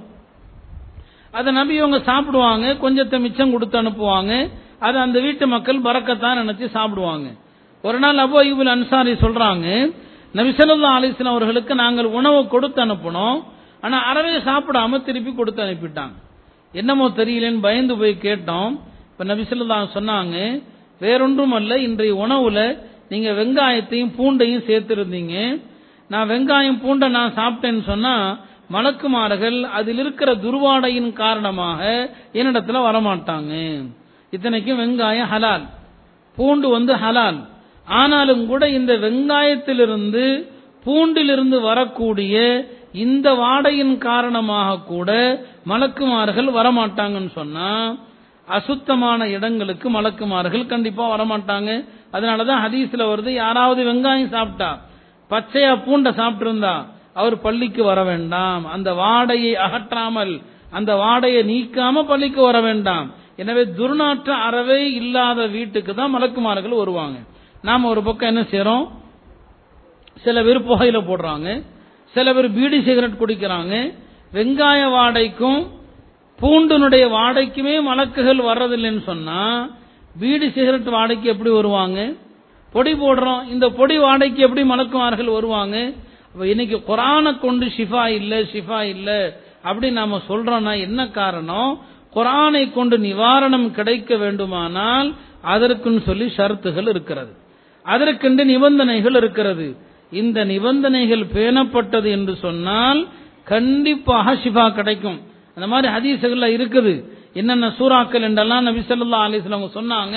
அதை நபி அவங்க சாப்பிடுவாங்க கொஞ்சத்தை மிச்சம் கொடுத்து அனுப்புவாங்க அது அந்த வீட்டு மக்கள் பறக்கத்தான் நினைச்சு சாப்பிடுவாங்க ஒரு நாள் அபு ஐயூபுல் அன்சாரி சொல்றாங்க நபிசல்லா அலிஸ்லாம் அவர்களுக்கு நாங்கள் உணவை கொடுத்து அனுப்பினோம் ஆனா அறவே சாப்பிடாம திருப்பி கொடுத்து அனுப்பிட்டாங்க என்னமோ தெரியலன்னு பயந்து போய் கேட்டோம் இப்ப நபிசல்லா சொன்னாங்க வேறொன்றும் அல்ல இன்றைய உணவுல நீங்க வெங்காயத்தையும் பூண்டையும் சேர்த்திருந்தீங்க நான் வெங்காயம் பூண்டை நான் சாப்பிட்டேன்னு சொன்னா மலக்குமார்கள் அதில் இருக்கிற துர்வாடையின் காரணமாக என்னிடத்துல வரமாட்டாங்க இத்தனைக்கும் வெங்காயம் ஹலால் பூண்டு வந்து ஹலால் ஆனாலும் கூட இந்த வெங்காயத்திலிருந்து பூண்டிலிருந்து வரக்கூடிய இந்த வாடையின் காரணமாக கூட மலக்குமார்கள் வரமாட்டாங்கன்னு சொன்னா அசுத்தமான இடங்களுக்கு மலக்குமார்கள் கண்டிப்பா வரமாட்டாங்க அதனாலதான் ஹதீஸ்ல வருது யாராவது வெங்காயம் சாப்பிட்டா பச்சையா பூண்டை சாப்பிட்டு இருந்தா அவர் பள்ளிக்கு வர வேண்டாம் அந்த வாடையை அகற்றாமல் அந்த வாடையை நீக்காம பள்ளிக்கு வர வேண்டாம் எனவே துர்நாற்ற அறவே இல்லாத வீட்டுக்கு தான் மலக்குமார்கள் வருவாங்க நாம ஒரு பக்கம் என்ன செய்யறோம் சில பேர் புகையில போடுறாங்க சில பேர் பீடி சிகரெட் குடிக்கிறாங்க வெங்காய வாடைக்கும் பூண்டனுடைய வாடைக்குமே மலக்குகள் வர்றதில்லைன்னு சொன்னா பீடி சிகரெட் வாடைக்கு எப்படி வருவாங்க பொடி போடுறோம் இந்த பொடி வாடைக்கு எப்படி மலக்குமார்கள் வருவாங்க அப்ப இன்னைக்கு குரானை கொண்டு ஷிஃபா இல்ல ஷிஃபா இல்ல அப்படி நாம சொல்றோம்னா என்ன காரணம் குரானை கொண்டு நிவாரணம் கிடைக்க வேண்டுமானால் அதற்குன்னு சொல்லி ஷரத்துகள் இருக்கிறது அதற்கென்று நிபந்தனைகள் இருக்கிறது இந்த நிபந்தனைகள் பேணப்பட்டது என்று சொன்னால் கண்டிப்பாக ஷிஃபா கிடைக்கும் அந்த மாதிரி ஹதீசுகள்ல இருக்குது என்னென்ன சூறாக்கள் என்றெல்லாம் நபி ஸல்லல்லாஹு அலைஹி வஸல்லம் சொன்னாங்க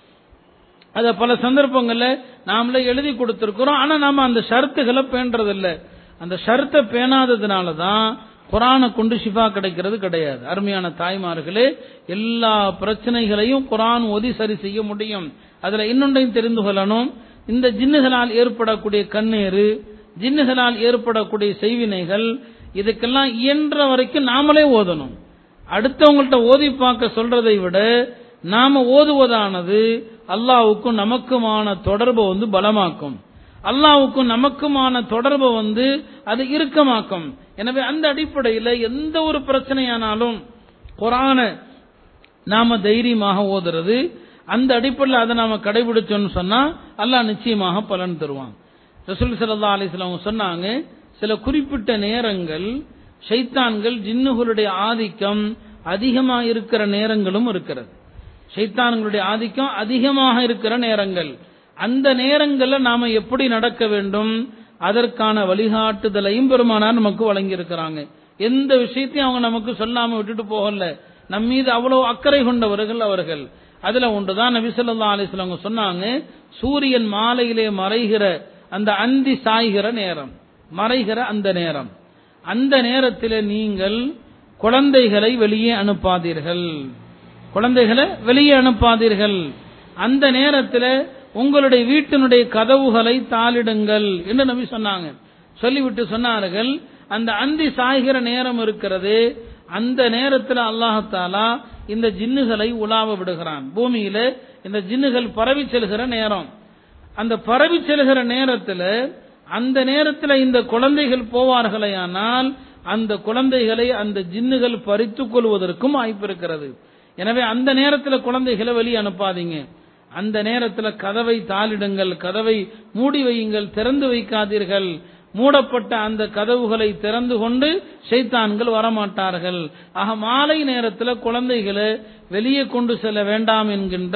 அத பல சந்தர்ப்பங்கள்ல நாமளே எழுதி கொடுத்திருக்கிறோம் ஆனா நாம அந்த ஷரத்துகளை பேண்டதில்ல அந்த ஷரத்தை பேணாததுனால தான் குரானை கொண்டு ஷிஃபா கிடைக்கிறது கிடையாது அருமையான தாய்மார்களே எல்லா பிரச்சனைகளையும் குரான் ஓதி சரி செய்ய முடியும் அதுல இன்னொன்றையும் தெரிந்து கொள்ளணும் இந்த ஜின்னுகளால் ஏற்படக்கூடிய கண்ணீர் ஜின்னுகளால் ஏற்படக்கூடிய செய்வினைகள் இதுக்கெல்லாம் இயன்ற வரைக்கும் நாமளே ஓதணும் அடுத்தவங்கள்ட்ட ஓதி பார்க்க சொல்றதை விட நாம ஓதுவதானது அல்லாவுக்கும் நமக்குமான தொடர்பை வந்து பலமாக்கும் அல்லாவுக்கும் நமக்குமான தொடர்பை வந்து அது இறுக்கமாக்கும் எனவே அந்த அடிப்படையில் எந்த ஒரு பிரச்சனையானாலும் குரான நாம தைரியமாக ஓதுறது அந்த அடிப்படையில் அதை நாம கடைபிடிச்சோம்னு சொன்னா அல்லாஹ் நிச்சயமாக பலன் தருவான் ரசூல் சல்லா அலிஸ்லாம் சொன்னாங்க சில குறிப்பிட்ட நேரங்கள் ஷைத்தான்கள் ஜின்னுகளுடைய ஆதிக்கம் அதிகமாக இருக்கிற நேரங்களும் இருக்கிறது ஷைத்தான்களுடைய ஆதிக்கம் அதிகமாக இருக்கிற நேரங்கள் அந்த நேரங்களில் நாம எப்படி நடக்க வேண்டும் அதற்கான வழிகாட்டுதலையும் பெருமானார் நமக்கு வழங்கி இருக்கிறாங்க எந்த விஷயத்தையும் அவங்க நமக்கு சொல்லாம விட்டுட்டு போகல நம் மீது அவ்வளவு அக்கறை கொண்டவர்கள் அவர்கள் அதுல ஒன்றுதான் நபிசல்லா அலிஸ்லாம் சொன்னாங்க சூரியன் மாலையிலே மறைகிற அந்த அந்தி சாய்கிற நேரம் மறைகிற அந்த நேரம் அந்த நேரத்தில் நீங்கள் குழந்தைகளை வெளியே அனுப்பாதீர்கள் குழந்தைகளை வெளியே அனுப்பாதீர்கள் அந்த நேரத்தில் உங்களுடைய வீட்டினுடைய கதவுகளை தாளிடுங்கள் என்று நபி சொன்னாங்க சொல்லிவிட்டு சொன்னார்கள் அந்த அந்தி சாய்கிற நேரம் இருக்கிறது அந்த நேரத்தில் அல்லாஹாலா இந்த ஜின்னுகளை உலாவ விடுகிறான் பூமியில இந்த ஜின்னுகள் பரவி செல்கிற நேரம் அந்த பரவி செல்கிற நேரத்தில் அந்த நேரத்தில் இந்த குழந்தைகள் போவார்களேயானால் அந்த குழந்தைகளை அந்த ஜின்னுகள் பறித்துக் கொள்வதற்கும் வாய்ப்பு இருக்கிறது எனவே அந்த நேரத்தில் குழந்தைகளை வெளியே அனுப்பாதீங்க அந்த நேரத்தில் கதவை தாளிடுங்கள் கதவை மூடி வையுங்கள் திறந்து வைக்காதீர்கள் மூடப்பட்ட அந்த கதவுகளை திறந்து கொண்டு ஷைத்தான்கள் வரமாட்டார்கள் ஆக மாலை நேரத்தில் குழந்தைகளை வெளியே கொண்டு செல்ல வேண்டாம் என்கின்ற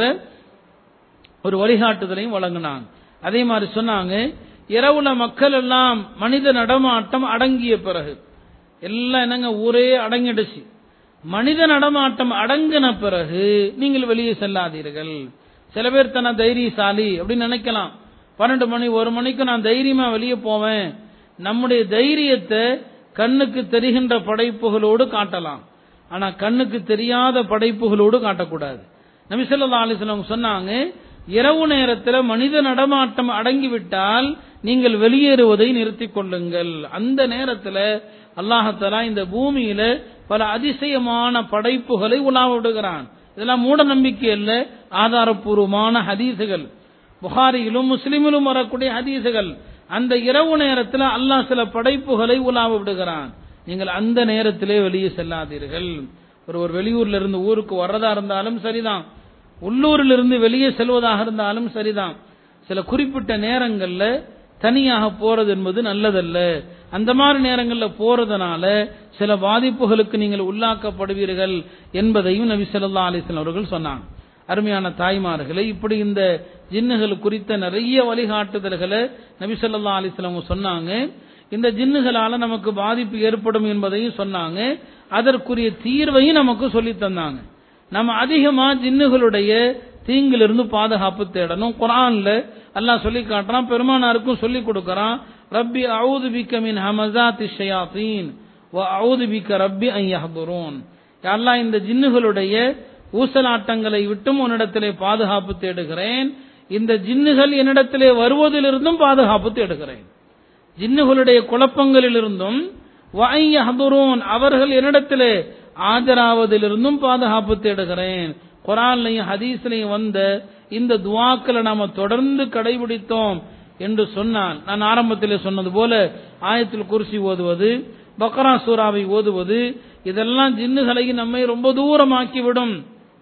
ஒரு வழிகாட்டுதலையும் வழங்கினாங்க அதே மாதிரி சொன்னாங்க இரவுல மக்கள் எல்லாம் மனித நடமாட்டம் அடங்கிய பிறகு எல்லாம் என்னங்க ஊரே அடங்கிடுச்சு மனித நடமாட்டம் அடங்கின பிறகு நீங்கள் வெளியே செல்லாதீர்கள் சில பேர் தன்னை தைரியசாலி அப்படின்னு நினைக்கலாம் பன்னெண்டு மணி ஒரு மணிக்கு நான் தைரியமா வெளியே போவேன் நம்முடைய தைரியத்தை கண்ணுக்கு தெரிகின்ற படைப்புகளோடு காட்டலாம் ஆனா கண்ணுக்கு தெரியாத படைப்புகளோடு காட்டக்கூடாது நபிசல்லா அலிஸ்லாம் சொன்னாங்க இரவு நேரத்தில் மனித நடமாட்டம் அடங்கிவிட்டால் நீங்கள் வெளியேறுவதை நிறுத்திக் கொள்ளுங்கள் அந்த நேரத்தில் அல்லாஹலா இந்த பூமியில பல அதிசயமான படைப்புகளை உலாவ விடுகிறான் இதெல்லாம் மூட நம்பிக்கை அல்ல ஆதாரப்பூர்வமான ஹதீசுகள் புகாரியிலும் முஸ்லிமிலும் வரக்கூடிய ஹதீசுகள் அந்த இரவு நேரத்தில் அல்லாஹ் சில படைப்புகளை உலாவ விடுகிறான் நீங்கள் அந்த நேரத்திலே வெளியே செல்லாதீர்கள் ஒரு ஒரு வெளியூர்ல இருந்து ஊருக்கு வர்றதா இருந்தாலும் சரிதான் உள்ளூரில் இருந்து வெளியே செல்வதாக இருந்தாலும் சரிதான் சில குறிப்பிட்ட நேரங்கள்ல தனியாக போறது என்பது நல்லதல்ல அந்த மாதிரி நேரங்களில் போறதுனால சில பாதிப்புகளுக்கு நீங்கள் உள்ளாக்கப்படுவீர்கள் என்பதையும் நபி சொல்லா அலிஸ்லாம் அவர்கள் சொன்னாங்க அருமையான தாய்மார்களை இப்படி இந்த ஜின்னுகள் குறித்த நிறைய வழிகாட்டுதல்களை நபி சொல்லா அலிஸ்லாம் சொன்னாங்க இந்த ஜின்னுகளால நமக்கு பாதிப்பு ஏற்படும் என்பதையும் சொன்னாங்க அதற்குரிய தீர்வையும் நமக்கு சொல்லி தந்தாங்க நம்ம அதிகமா ஜின்னுகளுடைய தீங்கிலிருந்து பாதுகாப்பு தேடணும் குரான்ல அல்லாஹ் சொல்லி காட்டுறான் பெருமானாருக்கும் சொல்லி கொடுக்கறான் ரப்பி அவுது பிக்க மின் ஹமசாத்தி ஷயாத்தீன் வ அவுது பிக்க ரப்பி ஐ யஹ்துரூன் அல்லாஹ் இந்த ஜின்னுகளுடைய ஊசலாட்டங்களை விட்டும் உன்னிடத்திலே பாதுகாப்பு தேடுகிறேன் இந்த ஜின்னுகள் என்னிடத்திலே வருவதிலிருந்தும் பாதுகாப்பு தேடுகிறேன் ஜின்னுகளுடைய குழப்பங்களிலிருந்தும் வஐயஹதுரூன் அவர்கள் என்னிடத்திலே ஆஜராவதிலிருந்தும் பாதுகாப்பு தேடுகிறேன் குரான்லையும் ஹதீஸ்லையும் வந்த இந்த துவாக்களை நாம தொடர்ந்து கடைபிடித்தோம் என்று சொன்னான் நான் ஆரம்பத்தில் சொன்னது போல ஆயத்தில் குர்சி ஓதுவது பக்ரா சூறாவை ஓதுவது இதெல்லாம் ஜின்னுகளை நம்மை ரொம்ப தூரமாக்கிவிடும்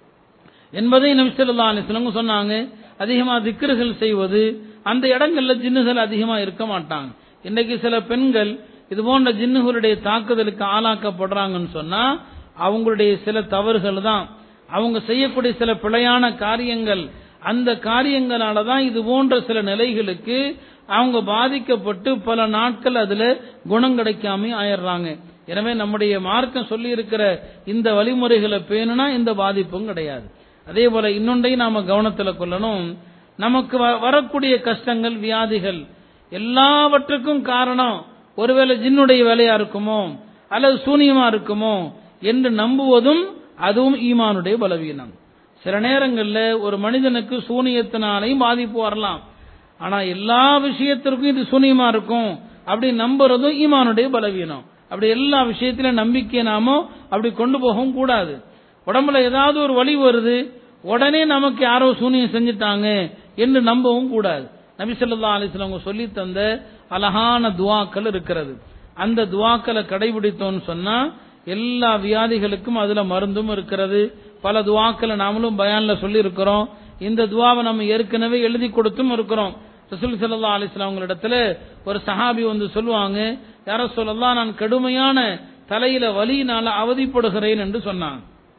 என்பதை நபிசல்லா அலிஸ்லங்க சொன்னாங்க அதிகமா திக்ருகள் செய்வது அந்த இடங்கள்ல ஜின்னுகள் அதிகமா இருக்க மாட்டாங்க இன்னைக்கு சில பெண்கள் இது போன்ற ஜின்னுகளுடைய தாக்குதலுக்கு ஆளாக்கப்படுறாங்கன்னு சொன்னா அவங்களுடைய சில தவறுகள் தான் அவங்க செய்யக்கூடிய சில பிழையான காரியங்கள் அந்த காரியங்களால தான் இது போன்ற சில நிலைகளுக்கு அவங்க பாதிக்கப்பட்டு பல நாட்கள் அதுல குணம் கிடைக்காம ஆயிடுறாங்க எனவே நம்முடைய மார்க்கம் சொல்லி இருக்கிற இந்த வழிமுறைகளை பேணுனா இந்த பாதிப்பும் கிடையாது அதே போல இன்னொன்றையும் நாம கவனத்தில் கொள்ளணும் நமக்கு வரக்கூடிய கஷ்டங்கள் வியாதிகள் எல்லாவற்றுக்கும் காரணம் ஒருவேளை ஜின்னுடைய வேலையா இருக்குமோ அல்லது சூனியமா இருக்குமோ என்று நம்புவதும் அதுவும் ஈமானுடைய பலவீனம் சில நேரங்களில் ஒரு மனிதனுக்கு சூனியத்தினாலையும் பாதிப்பு வரலாம் ஆனா எல்லா விஷயத்திற்கும் இது சூனியமா இருக்கும் அப்படி நம்புறதும் ஈமானுடைய பலவீனம் அப்படி எல்லா விஷயத்திலும் நம்பிக்கை நாமோ அப்படி கொண்டு போகவும் கூடாது உடம்புல ஏதாவது ஒரு வழி வருது உடனே நமக்கு யாரோ சூனியம் செஞ்சுட்டாங்க என்று நம்பவும் கூடாது நபிசல்லா அலிஸ்லாம் சொல்லி தந்த அழகான துவாக்கள் இருக்கிறது அந்த துவாக்களை கடைபிடித்தோம்னு சொன்னா எல்லா வியாதிகளுக்கும் அதுல மருந்தும் இருக்கிறது பல துவாக்களை நாமளும் பயான்ல சொல்லி இருக்கிறோம் இந்த துவாவை நம்ம ஏற்கனவே எழுதி கொடுத்தும் இருக்கிறோம் ரசூல் சல்லா அலிஸ்லாம் அவங்களிடத்துல ஒரு சஹாபி வந்து சொல்லுவாங்க யார சொல்லலாம் நான் கடுமையான தலையில வலியினால அவதிப்படுகிறேன் என்று சொன்னாங்க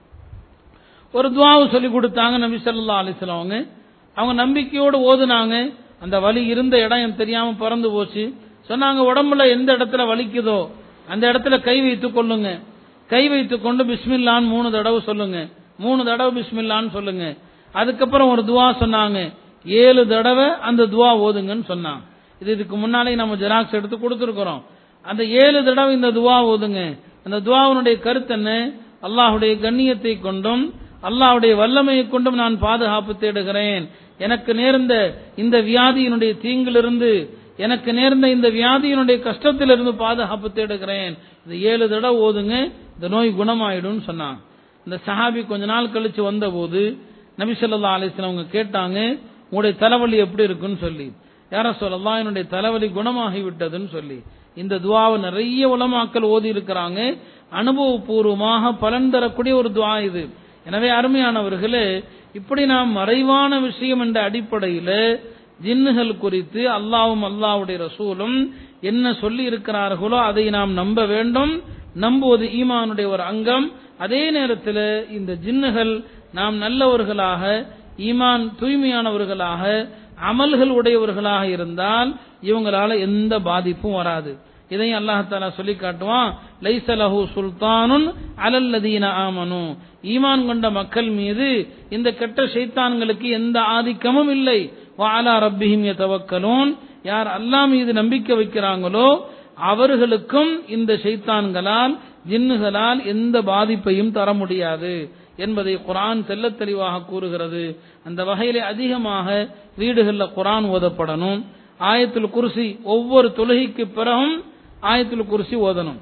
ஒரு துவாவை சொல்லி கொடுத்தாங்க நபி சல்லா அலிஸ்லாம் அவங்க அவங்க நம்பிக்கையோடு ஓதுனாங்க அந்த வலி இருந்த இடம் தெரியாம பறந்து போச்சு சொன்னாங்க உடம்புல எந்த இடத்துல வலிக்குதோ அந்த இடத்துல கை வைத்துக் கொள்ளுங்க கை வைத்துக் கொண்டு பிஸ்மில்லான்னு மூணு தடவை சொல்லுங்க மூணு தடவை பிஸ்மில்லான்னு சொல்லுங்க அதுக்கப்புறம் ஒரு துவா சொன்னாங்க ஏழு தடவை அந்த துவா ஓதுங்கன்னு சொன்னாங்க இது இதுக்கு முன்னாலே நம்ம ஜெராக்ஸ் எடுத்து கொடுத்துருக்கிறோம் அந்த ஏழு தடவை இந்த துவா ஓதுங்க அந்த துவாவினுடைய கருத்து என்ன அல்லாஹுடைய கண்ணியத்தை கொண்டும் அல்லாஹுடைய வல்லமையை கொண்டும் நான் பாதுகாப்பு தேடுகிறேன் எனக்கு நேர்ந்த இந்த வியாதியினுடைய தீங்கிலிருந்து எனக்கு நேர்ந்த இந்த வியாதியினுடைய கஷ்டத்திலிருந்து பாதுகாப்பு தேடுகிறேன் இது ஏழு தடவை ஓதுங்க இந்த நோய் குணமாயிடும் சொன்னான் இந்த சஹாபி கொஞ்ச நாள் கழிச்சு வந்தபோது நபி ஸல்லல்லாஹு அலைஹி வஸல்லம் அவங்க கேட்டாங்க உங்களுடைய தலைவலி எப்படி இருக்குன்னு சொல்லி யார சொல்லலாம் என்னுடைய தலைவலி குணமாகி விட்டதுன்னு சொல்லி இந்த துவாவை நிறைய உலமாக்கள் ஓதி இருக்கிறாங்க அனுபவபூர்வமாக பலன் தரக்கூடிய ஒரு துவா இது எனவே அருமையானவர்களே இப்படி நாம் மறைவான விஷயம் என்ற அடிப்படையில் ஜின்னுகள் குறித்து அல்லாவும் அல்லாவுடைய ரசூலும் என்ன சொல்லி இருக்கிறார்களோ அதை நாம் நம்ப வேண்டும் நம்புவது ஈமானுடைய ஒரு அங்கம் அதே நேரத்தில் இந்த ஜின்னுகள் நாம் நல்லவர்களாக ஈமான் தூய்மையானவர்களாக அமல்கள் உடையவர்களாக இருந்தால் இவங்களால எந்த பாதிப்பும் வராது இதையும் அல்லாஹாலா சொல்லி காட்டுவான் லைசலஹு சுல்தானுன் அலல்லதீன ஆமனு ஈமான் கொண்ட மக்கள் மீது இந்த கெட்ட ஷைத்தான்களுக்கு எந்த ஆதிக்கமும் இல்லை வாலா ரப்பிஹிம் யதவக்கலூன் யார் அல்லாஹ் மீது நம்பிக்கை வைக்கிறாங்களோ அவர்களுக்கும் இந்த ஷைத்தான்களால் ஜின்னுகளால் எந்த பாதிப்பையும் தர முடியாது என்பதை குரான் தெள்ளத் தெளிவாக கூறுகிறது அந்த வகையிலே அதிகமாக வீடுகளில் குரான் ஓதப்படணும் ஆயத்துல் குருசி ஒவ்வொரு தொழுகைக்கு பிறகும் ஆயத்துல் குருசி ஓதணும்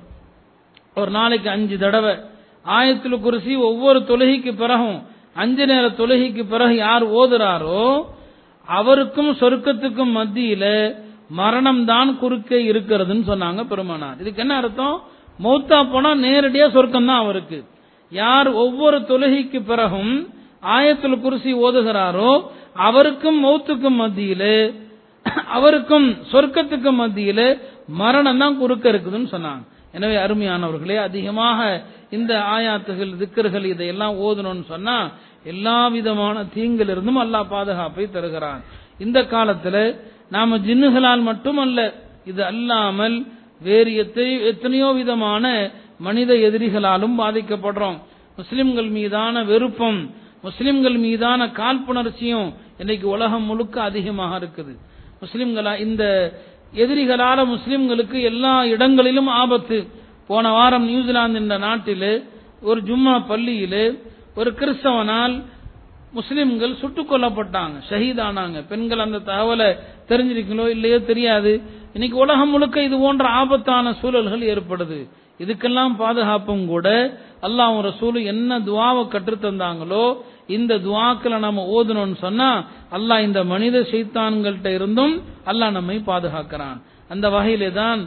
ஒரு நாளைக்கு அஞ்சு தடவை ஆயத்துல் குருசி ஒவ்வொரு தொழுகைக்கு பிறகும் அஞ்சு நேர தொழுகைக்கு பிறகு யார் ஓதுறாரோ அவருக்கும் சொர்க்கத்துக்கும் மத்தியில மரணம் தான் குறுக்கே இருக்கிறதுன்னு சொன்னாங்க பெருமானார் இதுக்கு என்ன அர்த்தம் மௌத்தா போனா நேரடியா சொர்க்கம் தான் அவருக்கு யார் ஒவ்வொரு தொழுகைக்கு பிறகும் ஆயத்துல் குருசி ஓதுகிறாரோ அவருக்கும் மௌத்துக்கும் மத்தியில அவருக்கும் சொர்க்கத்துக்கும் மத்தியில மரணம் தான் குறுக்க இருக்குதுன்னு சொன்னாங்க எனவே அருமையானவர்களே அதிகமாக இந்த ஆயாத்துகள் திக்கர்கள் இதையெல்லாம் ஓதணும்னு சொன்னா எல்லா விதமான தீங்கிலிருந்தும் அல்லாஹ் பாதுகாப்பை தருகிறான் இந்த காலத்துல நாம ஜின்னுகளால் மட்டுமல்ல இது அல்லாமல் வேறு எத்தனை- எத்தனையோ விதமான மனித எதிரிகளாலும் பாதிக்கப்படுறோம் முஸ்லிம்கள் மீதான வெறுப்பம் முஸ்லிம்கள் மீதான காழ்ப்புணர்ச்சியும் இன்னைக்கு உலகம் முழுக்க அதிகமாக இருக்குது முஸ்லிம்களா இந்த எதிரிகளால முஸ்லிம்களுக்கு எல்லா இடங்களிலும் ஆபத்து போன வாரம் நியூசிலாந்து என்ற நாட்டிலே ஒரு ஜும்மா பள்ளியிலே ஒரு கிறிஸ்தவனால் முஸ்லிம்கள் சுட்டுக் கொல்லப்பட்டாங்க ஷஹீதானாங்க பெண்கள் அந்த தகவலை தெரிஞ்சிருக்கீங்களோ இல்லையோ தெரியாது இன்னைக்கு உலகம் முழுக்க இது போன்ற ஆபத்தான சூழல்கள் ஏற்படுது இதுக்கெல்லாம் பாதுகாப்பும் கூட அல்லாஹ் ரசூலு என்ன துவாவை கற்றுத்தந்தாங்களோ இந்த துவாக்களை நம்ம ஓதணும்னு சொன்னா அல்லாஹ் இந்த மனித சைத்தான்கள்ட்ட இருந்தும் அல்லாஹ் நம்மை பாதுகாக்கிறான் அந்த வகையிலே தான்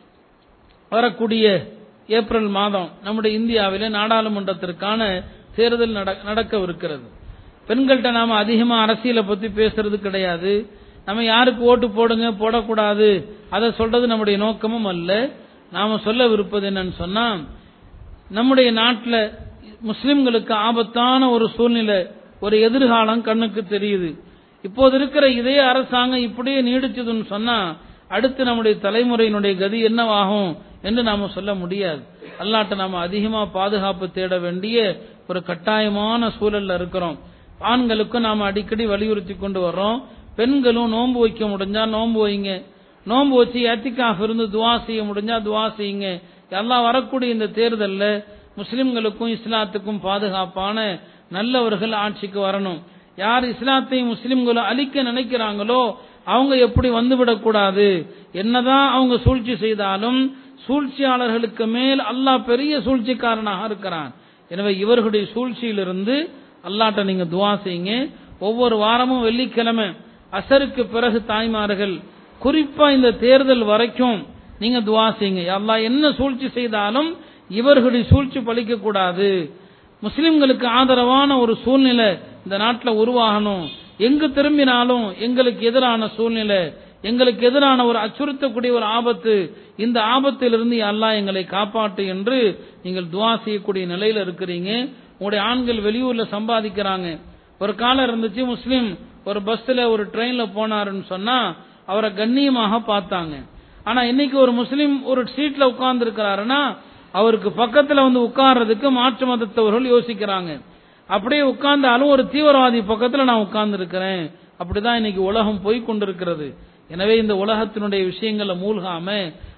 வரக்கூடிய ஏப்ரல் மாதம் நம்முடைய இந்தியாவிலே நாடாளுமன்றத்திற்கான தேர்தல் நட- நடக்கவிருக்கிறது பெண்கள்கிட்ட நாம அதிகமா அரசியலை பத்தி பேசுறது கிடையாது நம்ம யாருக்கு ஓட்டு போடுங்க போடக்கூடாது அதை சொல்றது நம்முடைய நோக்கமும் அல்ல நாம சொல்லவிருப்பது என்னன்னு சொன்னா நம்முடைய நாட்டில் முஸ்லிம்களுக்கு ஆபத்தான ஒரு சூழ்நிலை ஒரு எதிர்காலம் கண்ணுக்கு தெரியுது இப்போது இருக்கிற இதே அரசாங்கம் இப்படியே நீடிச்சதுன்னு சொன்னா அடுத்து நம்முடைய தலைமுறையினுடைய கதி என்னவாகும் என்று நாம சொல்ல முடியாது அல்லாட்ட நாம அதிகமா பாதுகாப்பு தேட வேண்டிய ஒரு கட்டாயமான சூழல்ல இருக்கிறோம் ஆண்களுக்கும் நாம அடிக்கடி வலியுறுத்தி கொண்டு வர்றோம் பெண்களும் நோன்பு வைக்க முடிஞ்சா நோன்பு வைங்க நோன்பு வச்சு ஏத்திக்காக இருந்து துவா செய்ய முடிஞ்சா துவா செய்யுங்க எல்லாம் வரக்கூடிய இந்த தேர்தல்ல முஸ்லிம்களுக்கும் இஸ்லாத்துக்கும் பாதுகாப்பான நல்லவர்கள் ஆட்சிக்கு வரணும் யார் இஸ்லாத்தையும் முஸ்லிம்களும் அழிக்க நினைக்கிறாங்களோ அவங்க எப்படி வந்துவிடக்கூடாது என்னதான் அவங்க சூழ்ச்சி செய்தாலும் சூழ்ச்சியாளர்களுக்கு மேல் அல்லாஹ் பெரிய சூழ்ச்சிக்காரனாக இருக்கிறான் எனவே இவர்களுடைய சூழ்ச்சியிலிருந்து அல்லாட்ட நீங்க துவா செய்யுங்க ஒவ்வொரு வாரமும் வெள்ளிக்கிழமை அசருக்கு பிறகு தாய்மார்கள் குறிப்பா இந்த தேர்தல் வரைக்கும் நீங்க துவா செய்யுங்க அல்லாஹ் என்ன சூழ்ச்சி செய்தாலும் இவர்களுடைய சூழ்ச்சி பழிக்க கூடாது முஸ்லிம்களுக்கு ஆதரவான ஒரு சூழ்நிலை இந்த நாட்டில் உருவாகணும் எங்கு திரும்பினாலும் எங்களுக்கு எதிரான சூழ்நிலை எங்களுக்கு எதிரான ஒரு அச்சுறுத்தக்கூடிய ஒரு ஆபத்து இந்த ஆபத்திலிருந்து அல்லாஹ் எங்களை காப்பாற்று என்று நீங்கள் துவா செய்யக்கூடிய நிலையில இருக்கிறீங்க உங்களுடைய ஆண்கள் வெளியூர்ல சம்பாதிக்கிறாங்க ஒரு காலம் இருந்துச்சு முஸ்லிம் ஒரு பஸ்ல ஒரு ட்ரெயின்ல போனாருன்னு சொன்னா அவரை கண்ணியமாக பார்த்தாங்க ஆனா இன்னைக்கு ஒரு முஸ்லிம் ஒரு சீட்ல உட்கார்ந்து இருக்கிறாருன்னா அவருக்கு பக்கத்துல வந்து உட்கார்றதுக்கு மாற்று மதத்தவர்கள் யோசிக்கிறாங்க அப்படியே உட்கார்ந்தாலும் ஒரு தீவிரவாதி பக்கத்துல நான் உட்கார்ந்து இருக்கிறேன் அப்படிதான் இன்னைக்கு உலகம் போய் கொண்டிருக்கிறது எனவே இந்த உலகத்தினுடைய விஷயங்களை மூழ்காம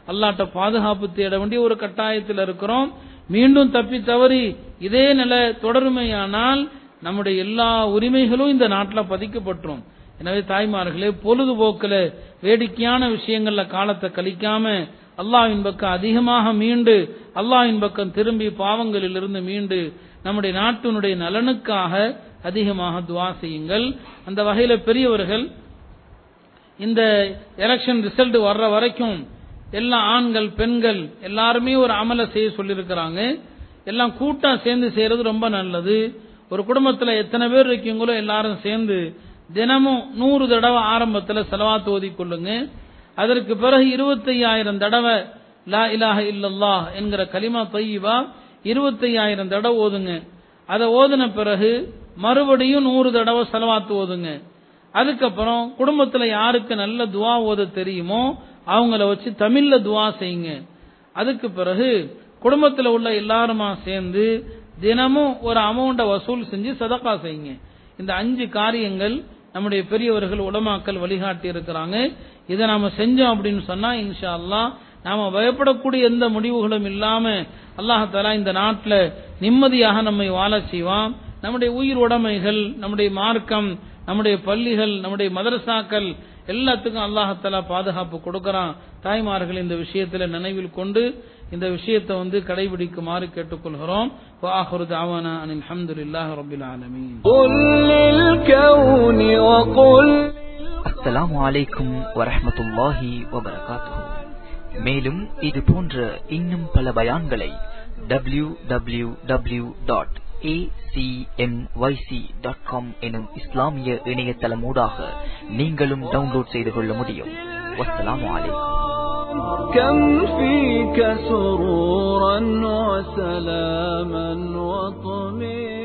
அல்லாட்ட பாதுகாப்பு தேட வேண்டிய ஒரு கட்டாயத்தில் இருக்கிறோம் மீண்டும் தப்பி தவறி இதே நிலை தொடருமையானால் நம்முடைய எல்லா உரிமைகளும் இந்த நாட்டில் பதிக்கப்பட்டுரும் எனவே தாய்மார்களே பொழுதுபோக்கில் வேடிக்கையான விஷயங்கள்ல காலத்தை கழிக்காம அல்லாஹ்வின் பக்கம் அதிகமாக மீண்டு அல்லாஹ்வின் பக்கம் திரும்பி பாவங்களிலிருந்து மீண்டு நம்முடைய நாட்டினுடைய நலனுக்காக அதிகமாக துவா செய்யுங்கள் அந்த வகையில பெரியவர்கள் இந்த எலெக்ஷன் ரிசல்ட் வர்ற வரைக்கும் எல்லா ஆண்கள் பெண்கள் எல்லாருமே ஒரு அமலை செய்ய சொல்லியிருக்கிறாங்க எல்லாம் கூட்டா சேர்ந்து செய்யறது ரொம்ப நல்லது ஒரு குடும்பத்துல எத்தனை பேர் இருக்கீங்களோ எல்லாரும் சேர்ந்து தினமும் நூறு தடவை ஆரம்பத்துல செலவாத்து ஓதி கொள்ளுங்க அதற்கு பிறகு இருபத்தையாயிரம் தடவை லா இலாஹ இல்லல்லாஹ் என்கிற கலிமா தொய்வா இருபத்தையாயிரம் தடவை ஓதுங்க அதை ஓதுன பிறகு மறுபடியும் நூறு தடவை செலவாத்து ஓதுங்க அதுக்கப்புறம் குடும்பத்துல யாருக்கு நல்ல துவா ஓத தெரியுமோ அவங்கள வச்சு தமிழ்ல துவா செய்யுங்க அதுக்கு பிறகு குடும்பத்துல உள்ள எல்லாருமா சேர்ந்து தினமும் ஒரு அமௌண்ட வசூல் செஞ்சு சதக்கா செய்யுங்க இந்த அஞ்சு காரியங்கள் நம்முடைய பெரியவர்கள் உலமாக்கல் வழிகாட்டி இருக்கிறாங்க இதை நாம செஞ்சோம் அப்படின்னு சொன்னா இன்ஷா அல்லாஹ் நாம பயப்படக்கூடிய எந்த முடிவுகளும் இல்லாம அல்லாஹாலா இந்த நாட்டில் நிம்மதியாக நம்மை வாழ செய்வான் நம்முடைய உயிர் உடைமைகள் நம்முடைய மார்க்கம் நம்முடைய பள்ளிகள் நம்முடைய மதரசாக்கள் எல்லாத்துக்கும் அல்லாஹாலா பாதுகாப்பு கொடுக்கறான் தாய்மார்கள் இந்த விஷயத்துல நினைவில் கொண்டு இந்த விஷயத்தை வந்து கடைபிடிக்குமாறு கேட்டுக்கொள்கிறோம் வாஹுரு தாவானா அனில் அல்ஹம்துலில்லாஹி ரப்பில் ஆலமீன் قل للكون وقل அஸ்ஸலாமு அலைக்கும் வரஹ்மத்துல்லாஹி வபரகாத்துஹு மேலும் இது போன்ற இன்னும் பல பயான்களை W W W dot dot com எனும் இஸ்லாமிய இணையதளமூடாக நீங்களும் டவுன்லோட் செய்து கொள்ள முடியும் வஸ்ஸலாமு அலைக்கும் كم فيك سرورا وسلاما وطمئنا